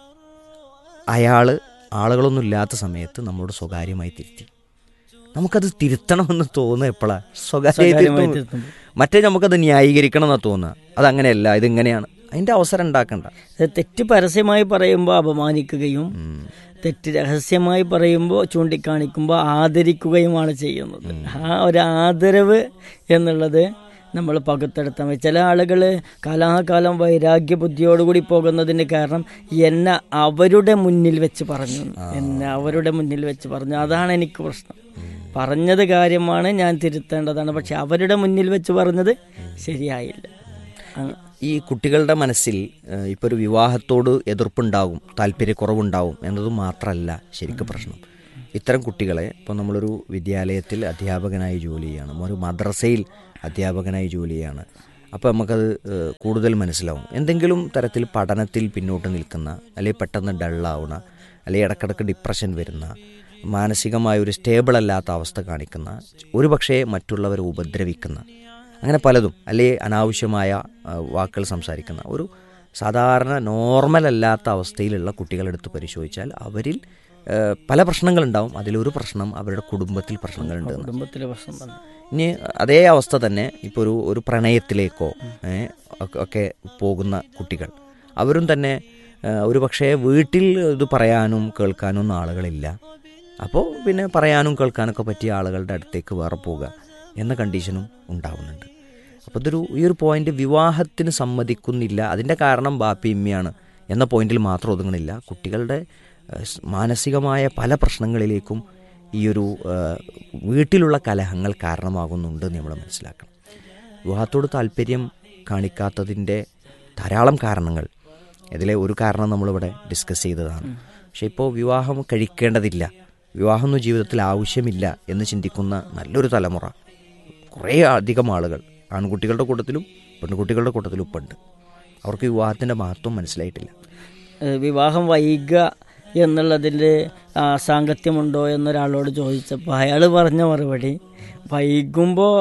അയാൾ ആളുകളൊന്നും ഇല്ലാത്ത സമയത്ത് നമ്മളോട് സ്വകാര്യമായി തിരുത്തി നമുക്കത് തിരുത്തണമെന്ന് തോന്നുക എപ്പോഴാണ് സ്വകാര്യമായി സ്വകാര്യമായി തിരുത്തും തിരുത്തുമ്പോൾ. മറ്റേ നമുക്കത് ന്യായീകരിക്കണം എന്നാ തോന്നുക അതങ്ങനെയല്ല ഇതിങ്ങനെയാണ് അതിൻ്റെ അവസരം ഉണ്ടാക്കണ്ട ഇത് തെറ്റ് പരസ്യമായി പറയുമ്പോൾ അപമാനിക്കുകയും തെറ്റ് രഹസ്യമായി പറയുമ്പോൾ ചൂണ്ടിക്കാണിക്കുമ്പോൾ ആദരിക്കുകയുമാണ് ചെയ്യുന്നത് ആ ഒരു ആദരവ് എന്നുള്ളത് നമ്മൾ പകുത്തെടുത്താൽ മതി ചില ആളുകൾ കാലാകാലം വൈരാഗ്യ ബുദ്ധിയോടുകൂടി പോകുന്നതിന് കാരണം എന്നെ അവരുടെ മുന്നിൽ വെച്ച് പറഞ്ഞു എന്നെ അവരുടെ മുന്നിൽ വെച്ച് പറഞ്ഞു അതാണ് എനിക്ക് പ്രശ്നം പറഞ്ഞത് കാര്യമാണ് ഞാൻ തിരുത്തേണ്ടതാണ് പക്ഷെ അവരുടെ മുന്നിൽ വെച്ച് പറഞ്ഞത് ശരിയായില്ല അങ്ങ് ഈ കുട്ടികളുടെ മനസ്സിൽ ഇപ്പോൾ ഒരു വിവാഹത്തോട് എതിർപ്പുണ്ടാകും താല്പര്യക്കുറവുണ്ടാവും എന്നത് മാത്രമല്ല ശരിക്കും പ്രശ്നം ഇത്തരം കുട്ടികളെ ഇപ്പോൾ നമ്മളൊരു വിദ്യാലയത്തിൽ അധ്യാപകനായി ജോലി ചെയ്യാണ് ഒരു മദ്രസയിൽ അധ്യാപകനായി ജോലി ചെയ്യാണ് അപ്പോൾ നമുക്കത് ഏഹ്, കൂടുതൽ മനസ്സിലാവും എന്തെങ്കിലും തരത്തിൽ പഠനത്തിൽ പിന്നോട്ട് നിൽക്കുന്ന അല്ലെങ്കിൽ പെട്ടെന്ന് ഡള്ളാവുന്ന അല്ലെങ്കിൽ ഇടക്കിടക്ക് ഡിപ്രഷൻ വരുന്ന മാനസികമായ ഒരു സ്റ്റേബിൾ അല്ലാത്ത അവസ്ഥ കാണിക്കുന്ന ഒരുപക്ഷേ മറ്റുള്ളവരെ ഉപദ്രവിക്കുന്ന അങ്ങനെ പലതും അല്ലെങ്കിൽ അനാവശ്യമായ ആ, വാക്കുകൾ സംസാരിക്കുന്ന ഒരു സാധാരണ നോർമൽ അല്ലാത്ത അവസ്ഥയിലുള്ള കുട്ടികളെടുത്ത് പരിശോധിച്ചാൽ അവരിൽ ആ, പല പ്രശ്നങ്ങളുണ്ടാവും അതിലൊരു പ്രശ്നം അവരുടെ കുടുംബത്തിൽ പ്രശ്നങ്ങളുണ്ട് എന്ന്. കുടുംബത്തിലെ പ്രശ്നം തന്നെ ഇനി അതേ അവസ്ഥ തന്നെ ഇപ്പോൾ ഒരു ഒരു പ്രണയത്തിലേക്കോ ഏ, ഒക്കെ- ഒക്കെ പോകുന്ന കുട്ടികൾ അവരും തന്നെ ആ, ഒരു പക്ഷേ വീട്ടിൽ ഇത് പറയാനും കേൾക്കാനും ഒന്നും ആളുകളില്ല അപ്പോൾ പിന്നെ പറയാനും കേൾക്കാനൊക്കെ പറ്റിയ ആളുകളുടെ അടുത്തേക്ക് വേറെ പോവുക എന്ന കണ്ടീഷനും ഉണ്ടാവുന്നുണ്ട് അപ്പോൾ ഇതൊരു ഈ ഒരു പോയിന്റ് വിവാഹത്തിന് സമ്മതിക്കുന്നില്ല അതിൻ്റെ കാരണം ബാപ്പി ഇമ്മയാണ് എന്ന പോയിന്റിൽ മാത്രം ഒതുങ്ങണില്ല കുട്ടികളുടെ ഏഹ്, സ് മാനസികമായ പല പ്രശ്നങ്ങളിലേക്കും ഈ ഒരു ഏഹ്, വീട്ടിലുള്ള കലഹങ്ങൾ കാരണമാകുന്നുണ്ട് എന്ന് നമ്മൾ മനസ്സിലാക്കണം വിവാഹത്തോട് താല്പര്യം കാണിക്കാത്തതിൻ്റെ ധാരാളം കാരണങ്ങൾ ഇതിലെ ഒരു കാരണം നമ്മളിവിടെ ഡിസ്കസ് ചെയ്തതാണ് പക്ഷെ ഇപ്പോൾ വിവാഹം കഴിക്കേണ്ടതില്ല വിവാഹമൊന്നും ജീവിതത്തിൽ ആവശ്യമില്ല എന്ന് ചിന്തിക്കുന്ന നല്ലൊരു തലമുറ കുറേ അധികം ആളുകൾ ആൺകുട്ടികളുടെ കൂട്ടത്തിലും പെൺകുട്ടികളുടെ കൂട്ടത്തിലും ഇപ്പം ഉണ്ട് അവർക്ക് വിവാഹത്തിൻ്റെ മഹത്വം മനസ്സിലായിട്ടില്ല ഏഹ് വിവാഹം വൈകുക എന്നുള്ളതിൻ്റെ ആ, സാങ്കത്യമുണ്ടോ എന്നൊരാളോട് ചോദിച്ചപ്പോൾ അയാൾ പറഞ്ഞ മറുപടി വൈകുമ്പോൾ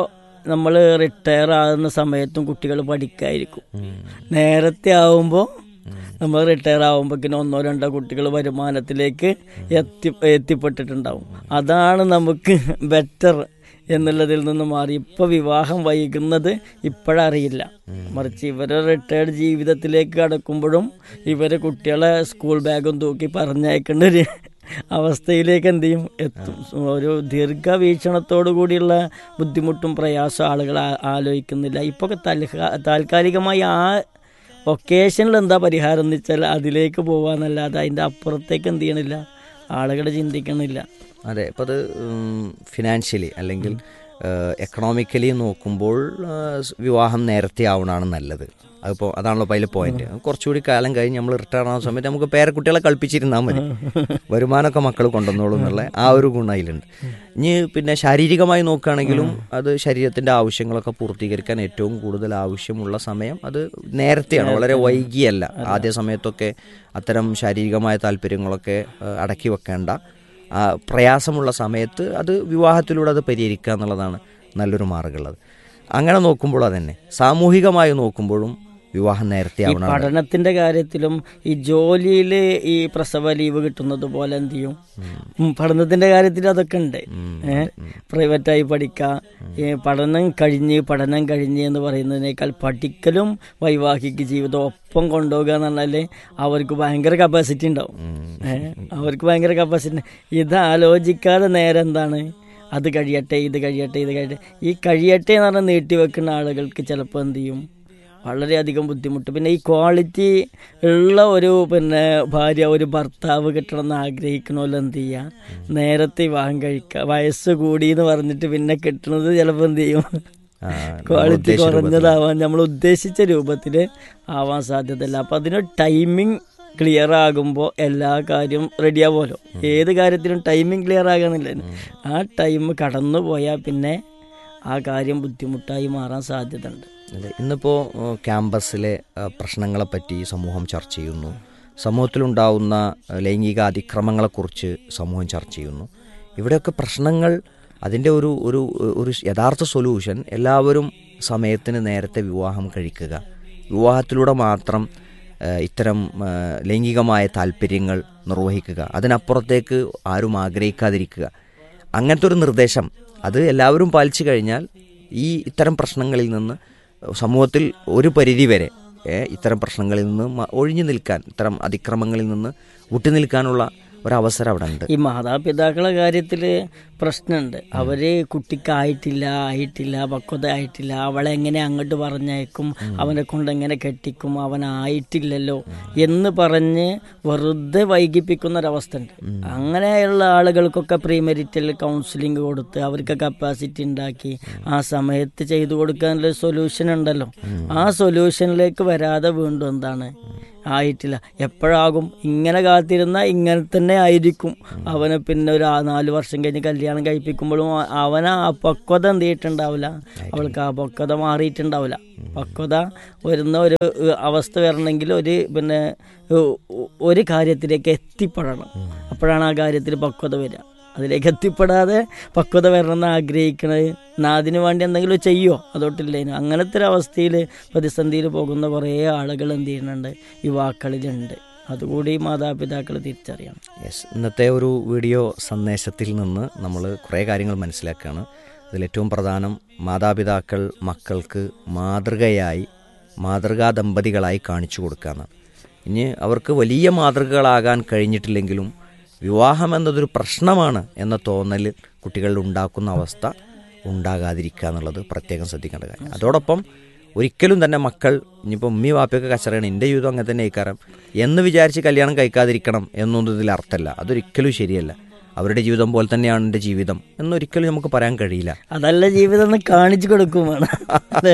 നമ്മൾ റിട്ടയർ ആകുന്ന സമയത്തും കുട്ടികൾ പഠിക്കായിരിക്കും നേരത്തെ ആവുമ്പോൾ നമ്മൾ റിട്ടയർ ആകുമ്പോഴേക്കിനും ഒന്നോ രണ്ടോ കുട്ടികൾ വരുമാനത്തിലേക്ക് എത്തി എത്തിപ്പെട്ടിട്ടുണ്ടാവും അതാണ് നമുക്ക് ബെറ്റർ എന്നുള്ളതിൽ നിന്ന് മാറി ഇപ്പൊ വിവാഹം വൈകുന്നത് ഇപ്പോഴറിയില്ല മറിച്ച് ഇവരെ റിട്ടയർഡ് ജീവിതത്തിലേക്ക് കടക്കുമ്പോഴും ഇവര് കുട്ടികളെ സ്കൂൾ ബാഗും തൂക്കി പറഞ്ഞയക്കേണ്ട ഒരു അവസ്ഥയിലേക്ക് എന്ത് ചെയ്യും എത്തും ഒരു ദീർഘവീക്ഷണത്തോടു കൂടിയുള്ള ബുദ്ധിമുട്ടും പ്രയാസം ആളുകൾ ആ- ആലോചിക്കുന്നില്ല ഇപ്പോൾ താൽക്കാലികമായി ആ ഒക്കേഷനിൽ എന്താ പരിഹാരം എന്ന് വെച്ചാൽ അതിലേക്ക് പോവാന്നല്ലാതെ അതിൻ്റെ അപ്പുറത്തേക്ക് എന്ത് ചെയ്യണില്ല ആളുകൾ ചിന്തിക്കണില്ല അതെ അപ്പോൾ അത് ഫിനാൻഷ്യലി അല്ലെങ്കിൽ എക്കണോമിക്കലി നോക്കുമ്പോൾ ആ, സ് വിവാഹം നേരത്തെ ആവണമാണ് നല്ലത് അതിപ്പോൾ അതാണല്ലോ അപ്പോൾ അതിലെ പോയിന്റ് കുറച്ചുകൂടി കാലം കഴിഞ്ഞ് നമ്മൾ റിട്ടയർ ആവുന്ന സമയത്ത് നമുക്ക് പേരക്കുട്ടികളെ കളിപ്പിച്ചിരുന്നാൽ മതി വരുമാനമൊക്കെ മക്കൾ കൊണ്ടുവന്നോളൂ എന്നുള്ള ആ ഒരു ഗുണം അതിലുണ്ട് ഇനി പിന്നെ ശാരീരികമായി നോക്കുകയാണെങ്കിലും അത് ശരീരത്തിൻ്റെ ആവശ്യങ്ങളൊക്കെ പൂർത്തീകരിക്കാൻ ഏറ്റവും കൂടുതൽ ആവശ്യമുള്ള സമയം അത് നേരത്തെയാണ് വളരെ വൈകിയല്ല ആദ്യ സമയത്തൊക്കെ അത്തരം ശാരീരികമായ താല്പര്യങ്ങളൊക്കെ ആ, അടക്കി വെക്കേണ്ട ആ പ്രയാസമുള്ള സമയത്ത് അത് വിവാഹത്തിലൂടെ അത് പരിഹരിക്കുക എന്നുള്ളതാണ് നല്ലൊരു മാർഗമുള്ളത് അങ്ങനെ നോക്കുമ്പോൾ അതന്നെ സാമൂഹികമായി നോക്കുമ്പോഴും വിവാഹം നേരത്തെ ഈ ആവണം പഠനത്തിന്റെ കാര്യത്തിലും ഈ ജോലിയിൽ ഈ പ്രസവ ലീവ് കിട്ടുന്നത് പോലെ എന്ത് ചെയ്യും ഉം, പഠനത്തിന്റെ കാര്യത്തിൽ അതൊക്കെ ഉണ്ട് ഏഹ് പ്രൈവറ്റായി പഠിക്കുക ഈ പഠനം കഴിഞ്ഞ് പഠനം കഴിഞ്ഞ് എന്ന് പറയുന്നതിനേക്കാൾ പഠിക്കലും വൈവാഹിക ജീവിതം ഒപ്പം കൊണ്ടുപോകുക എന്ന് പറഞ്ഞാല് അവർക്ക് ഭയങ്കര കപ്പാസിറ്റി ഉണ്ടാവും ഏഹ് അവർക്ക് ഭയങ്കര കപ്പാസിറ്റി ഇത് ആലോചിക്കാതെ നേരെ എന്താണ് അത് കഴിയട്ടെ ഇത് കഴിയട്ടെ ഇത് കഴിയട്ടെ ഈ കഴിയട്ടെ എന്ന് പറഞ്ഞാൽ നീട്ടിവെക്കുന്ന ആളുകൾക്ക് ചിലപ്പോൾ എന്ത് ചെയ്യും വളരെയധികം ബുദ്ധിമുട്ട് പിന്നെ ഈ ക്വാളിറ്റി ഉള്ള ഒരു പിന്നെ ഭാര്യ ഒരു ഭർത്താവ് കിട്ടണം എന്ന് ആഗ്രഹിക്കണമല്ലോ എന്ത് ചെയ്യുക നേരത്തെ വിവാഹം കഴിക്കുക വയസ്സ് കൂടി എന്ന് പറഞ്ഞിട്ട് പിന്നെ കിട്ടുന്നത് ചിലപ്പോൾ എന്ത് ചെയ്യും ആ, നമ്മൾ ക്വാളിറ്റി ഉദ്ദേശിച്ച കുറഞ്ഞതാവാൻ നമ്മൾ ഉദ്ദേശിച്ച രൂപത്തിൽ ആവാൻ സാധ്യതയില്ല അപ്പം അതിന് ടൈമിംഗ് ക്ലിയർ ആകുമ്പോൾ എല്ലാ കാര്യവും റെഡി ആവുമല്ലോ ഏത് കാര്യത്തിനും ടൈമിംഗ് ക്ലിയർ ആകണമെന്നില്ല ആ ടൈം കടന്നു പോയാൽ പിന്നെ ആ കാര്യം ബുദ്ധിമുട്ടായി മാറാൻ സാധ്യത ഉണ്ട് അതെ ഇന്നിപ്പോൾ ക്യാമ്പസിലെ ആ, പ്രശ്നങ്ങളെപ്പറ്റി സമൂഹം ചർച്ച ചെയ്യുന്നു സമൂഹത്തിലുണ്ടാവുന്ന ആ, ലൈംഗിക അതിക്രമങ്ങളെക്കുറിച്ച് സമൂഹം ചർച്ച ചെയ്യുന്നു ഇവിടെയൊക്കെ പ്രശ്നങ്ങൾ അതിൻ്റെ ഒരു ഒരു ഒരു യഥാർത്ഥ സൊല്യൂഷൻ എല്ലാവരും സമയത്തിന് നേരത്തെ വിവാഹം കഴിക്കുക വിവാഹത്തിലൂടെ മാത്രം ആ, ഇത്തരം ആ, ലൈംഗികമായ താല്പര്യങ്ങൾ നിർവഹിക്കുക അതിനപ്പുറത്തേക്ക് ആരും ആഗ്രഹിക്കാതിരിക്കുക അങ്ങനത്തെ ഒരു നിർദ്ദേശം അത് എല്ലാവരും പാലിച്ചു കഴിഞ്ഞാൽ ഈ ഇത്തരം പ്രശ്നങ്ങളിൽ നിന്ന് സമൂഹത്തിൽ ഒരു പരിധി വരെ ഏ, ഇത്തരം പ്രശ്നങ്ങളിൽ നിന്ന് മ- ഒഴിഞ്ഞു നിൽക്കാൻ ഇത്തരം അതിക്രമങ്ങളിൽ നിന്ന് വിട്ടു നിൽക്കാനുള്ള ഒരവസരം അവിടെ ഉണ്ട് ഈ മാതാപിതാക്കളെ കാര്യത്തിൽ പ്രശ്നമുണ്ട് അവര് കുട്ടിക്കായിട്ടില്ല ആയിട്ടില്ല പക്വത ആയിട്ടില്ല അവളെ എങ്ങനെ അങ്ങോട്ട് പറഞ്ഞയക്കും അവനെ കൊണ്ട് എങ്ങനെ കെട്ടിക്കും അവനായിട്ടില്ലല്ലോ എന്ന് പറഞ്ഞ് വെറുതെ വൈകിപ്പിക്കുന്ന ഒരവസ്ഥ ഉണ്ട് അങ്ങനെയുള്ള ആളുകൾക്കൊക്കെ പ്രീമെരിറ്റൽ കൗൺസിലിംഗ് കൊടുത്ത് അവർക്ക് കപ്പാസിറ്റി ഉണ്ടാക്കി ആ സമയത്ത് ചെയ്തു കൊടുക്കാനുള്ള സൊല്യൂഷൻ ഉണ്ടല്ലോ ആ സൊല്യൂഷനിലേക്ക് വരാതെ വീണ്ടും എന്താണ് ആയിട്ടില്ല എപ്പോഴാകും ഇങ്ങനെ കാത്തിരുന്ന ഇങ്ങനെ തന്നെ ആയിരിക്കും അവന് പിന്നെ ഒരു ആ- നാല് വർഷം കഴിഞ്ഞ് കല്യാണം കഴിപ്പിക്കുമ്പോഴും ആ- അവന് ആ പക്വത എന്ത് ചെയ്തിട്ടുണ്ടാവില്ല അവൾക്ക് ആ പക്വത മാറിയിട്ടുണ്ടാവില്ല പക്വത വരുന്ന ഒരു ഏഹ്, അവസ്ഥ വരണമെങ്കിൽ ഒരു പിന്നെ ഏഹ്, ഒരു കാര്യത്തിലേക്ക് എത്തിപ്പെടണം അപ്പോഴാണ് ആ കാര്യത്തിൽ പക്വത വരിക അതിലേക്ക് എത്തിപ്പെടാതെ പക്വത വരണമെന്ന് ആഗ്രഹിക്കണത് എന്നാ അതിന് വേണ്ടി എന്തെങ്കിലും ചെയ്യോ അതോട്ടില്ലേനു അങ്ങനത്തെ ഒരു അവസ്ഥയിൽ പ്രതിസന്ധിയിൽ പോകുന്ന കുറേ ആളുകൾ എന്ത് ചെയ്യുന്നുണ്ട് യുവാക്കളിലുണ്ട് അതുകൂടി മാതാപിതാക്കൾ തിരിച്ചറിയണം യെസ് ഇന്നത്തെ ഒരു വീഡിയോ സന്ദേശത്തിൽ നിന്ന് നമ്മൾ കുറേ കാര്യങ്ങൾ മനസ്സിലാക്കുകയാണ് അതിലേറ്റവും പ്രധാനം മാതാപിതാക്കൾ മക്കൾക്ക് മാതൃകയായി മാതൃകാ ദമ്പതികളായി കാണിച്ചു കൊടുക്കുകയാണ് ഇനി അവർക്ക് വലിയ മാതൃകകളാകാൻ കഴിഞ്ഞിട്ടില്ലെങ്കിലും വിവാഹം എന്നതൊരു പ്രശ്നമാണ് എന്ന തോന്നൽ കുട്ടികളിൽ ഉണ്ടാക്കുന്ന അവസ്ഥ ഉണ്ടാകാതിരിക്കുക എന്നുള്ളത് പ്രത്യേകം ശ്രദ്ധിക്കേണ്ട കാര്യം അതോടൊപ്പം ഒരിക്കലും തന്നെ മക്കൾ ഇനിയിപ്പോൾ ഉമ്മി വാപ്പയൊക്കെ കച്ചറയാണ് എൻ്റെ ജീവിതം അങ്ങനെ തന്നെ ആയിക്കാരം എന്ന് വിചാരിച്ച് കല്യാണം കഴിക്കാതിരിക്കണം എന്നൊന്നും ഇതിൽ അർത്ഥമല്ല അതൊരിക്കലും ശരിയല്ല അവരുടെ ജീവിതം പോലെ തന്നെയാണ് എൻ്റെ ജീവിതം എന്നൊരിക്കലും നമുക്ക് പറയാൻ കഴിയില്ല അതല്ല ജീവിതം എന്ന് കാണിച്ചു കൊടുക്കും വേണം അല്ലേ?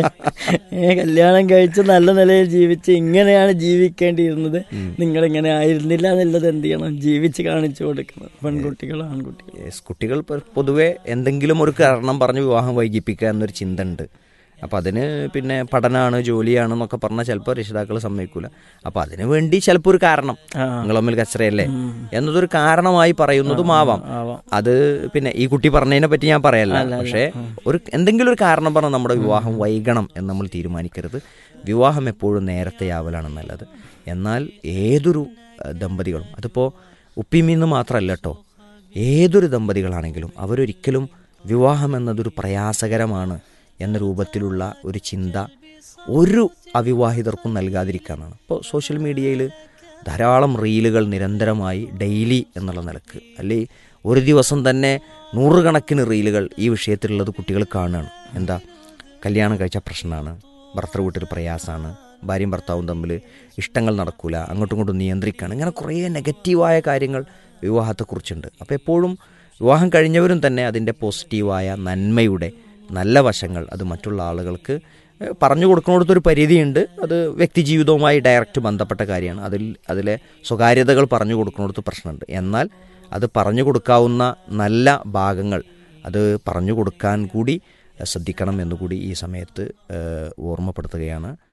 ഏ, കല്യാണം കഴിച്ച് നല്ല നിലയിൽ ജീവിച്ച് ഇങ്ങനെയാണ് ജീവിക്കേണ്ടിയിരുന്നത് നിങ്ങൾ ഇങ്ങനെ ആയിരുന്നില്ല എന്നുള്ളത് എന്ത് ചെയ്യണം ജീവിച്ച് കാണിച്ചു കൊടുക്കണം പെൺകുട്ടികളും ആൺകുട്ടികളും യെസ് കുട്ടികൾ പൊ- പൊതുവെ എന്തെങ്കിലും ഒരു കാരണം പറഞ്ഞ് വിവാഹം വൈകിപ്പിക്കുക എന്നൊരു ചിന്ത ഉണ്ട് അപ്പോൾ അതിന് പിന്നെ പഠനമാണ് ജോലിയാണ് എന്നൊക്കെ പറഞ്ഞാൽ ചിലപ്പോൾ രക്ഷിതാക്കൾ സമ്മതിക്കൂല അപ്പോൾ അതിന് വേണ്ടി ചിലപ്പോൾ ഒരു കാരണം ആ. നിങ്ങൾ തമ്മിൽ കച്ചറയല്ലേ എന്നതൊരു കാരണമായി പറയുന്നതും ആവാം ആവാം അത് പിന്നെ ഈ കുട്ടി പറഞ്ഞതിനെ പറ്റി ഞാൻ പറയല്ല അല്ല, അല്ല. പക്ഷേ ഒരു എന്തെങ്കിലും ഒരു കാരണം പറഞ്ഞ് നമ്മുടെ വിവാഹം വൈകണം എന്ന് നമ്മൾ തീരുമാനിക്കരുത് വിവാഹം എപ്പോഴും നേരത്തെ ആവലാണ് നല്ലത് എന്നാൽ ഏതൊരു അഹ്, ദമ്പതികളും അതിപ്പോൾ ഉപ്പിമീന്ന് മാത്രമല്ല കേട്ടോ ഏതൊരു ദമ്പതികളാണെങ്കിലും അവരൊരിക്കലും വിവാഹം എന്നതൊരു പ്രയാസകരമാണ് എന്ന രൂപത്തിലുള്ള ഒരു ചിന്ത ഒരു അവിവാഹിതർക്കും നൽകാതിരിക്കാനാണ് ഇപ്പോൾ സോഷ്യൽ മീഡിയയിൽ ധാരാളം റീലുകൾ നിരന്തരമായി ഡെയിലി എന്നുള്ള നിലക്ക് അല്ലെ ഒരു ദിവസം തന്നെ നൂറുകണക്കിന് റീലുകൾ ഈ വിഷയത്തിലുള്ളത് കുട്ടികൾ കാണുകയാണ് എന്താ കല്യാണം കഴിച്ച പ്രശ്നമാണ് ഭർത്തൃ വീട്ടിൽ പ്രയാസമാണ് ഭാര്യയും ഭർത്താവും തമ്മിൽ ഇഷ്ടങ്ങൾ നടക്കൂല അങ്ങോട്ടും ഇങ്ങോട്ടും നിയന്ത്രിക്കുകയാണ് ഇങ്ങനെ കുറേ നെഗറ്റീവായ കാര്യങ്ങൾ വിവാഹത്തെക്കുറിച്ചുണ്ട് അപ്പോൾ എപ്പോഴും വിവാഹം കഴിഞ്ഞവരും തന്നെ അതിൻ്റെ പോസിറ്റീവായ നന്മയുടെ നല്ല വശങ്ങൾ അത് മറ്റുള്ള ആളുകൾക്ക് ഏഹ്, പറഞ്ഞു കൊടുക്കുന്നിടത്തൊരു പരിധിയുണ്ട് അത് വ്യക്തി ജീവിതവുമായി ഡയറക്റ്റ് ബന്ധപ്പെട്ട കാര്യമാണ് അതിൽ അതിലെ സ്വകാര്യതകൾ പറഞ്ഞു കൊടുക്കുന്നിടത്ത് പ്രശ്നമുണ്ട് എന്നാൽ അത് പറഞ്ഞു കൊടുക്കാവുന്ന നല്ല ഭാഗങ്ങൾ അത് പറഞ്ഞു കൊടുക്കാൻ കൂടി ഏഹ്, ശ്രദ്ധിക്കണം എന്നുകൂടി ഈ സമയത്ത് ഏഹ്, ഓർമ്മപ്പെടുത്തുകയാണ്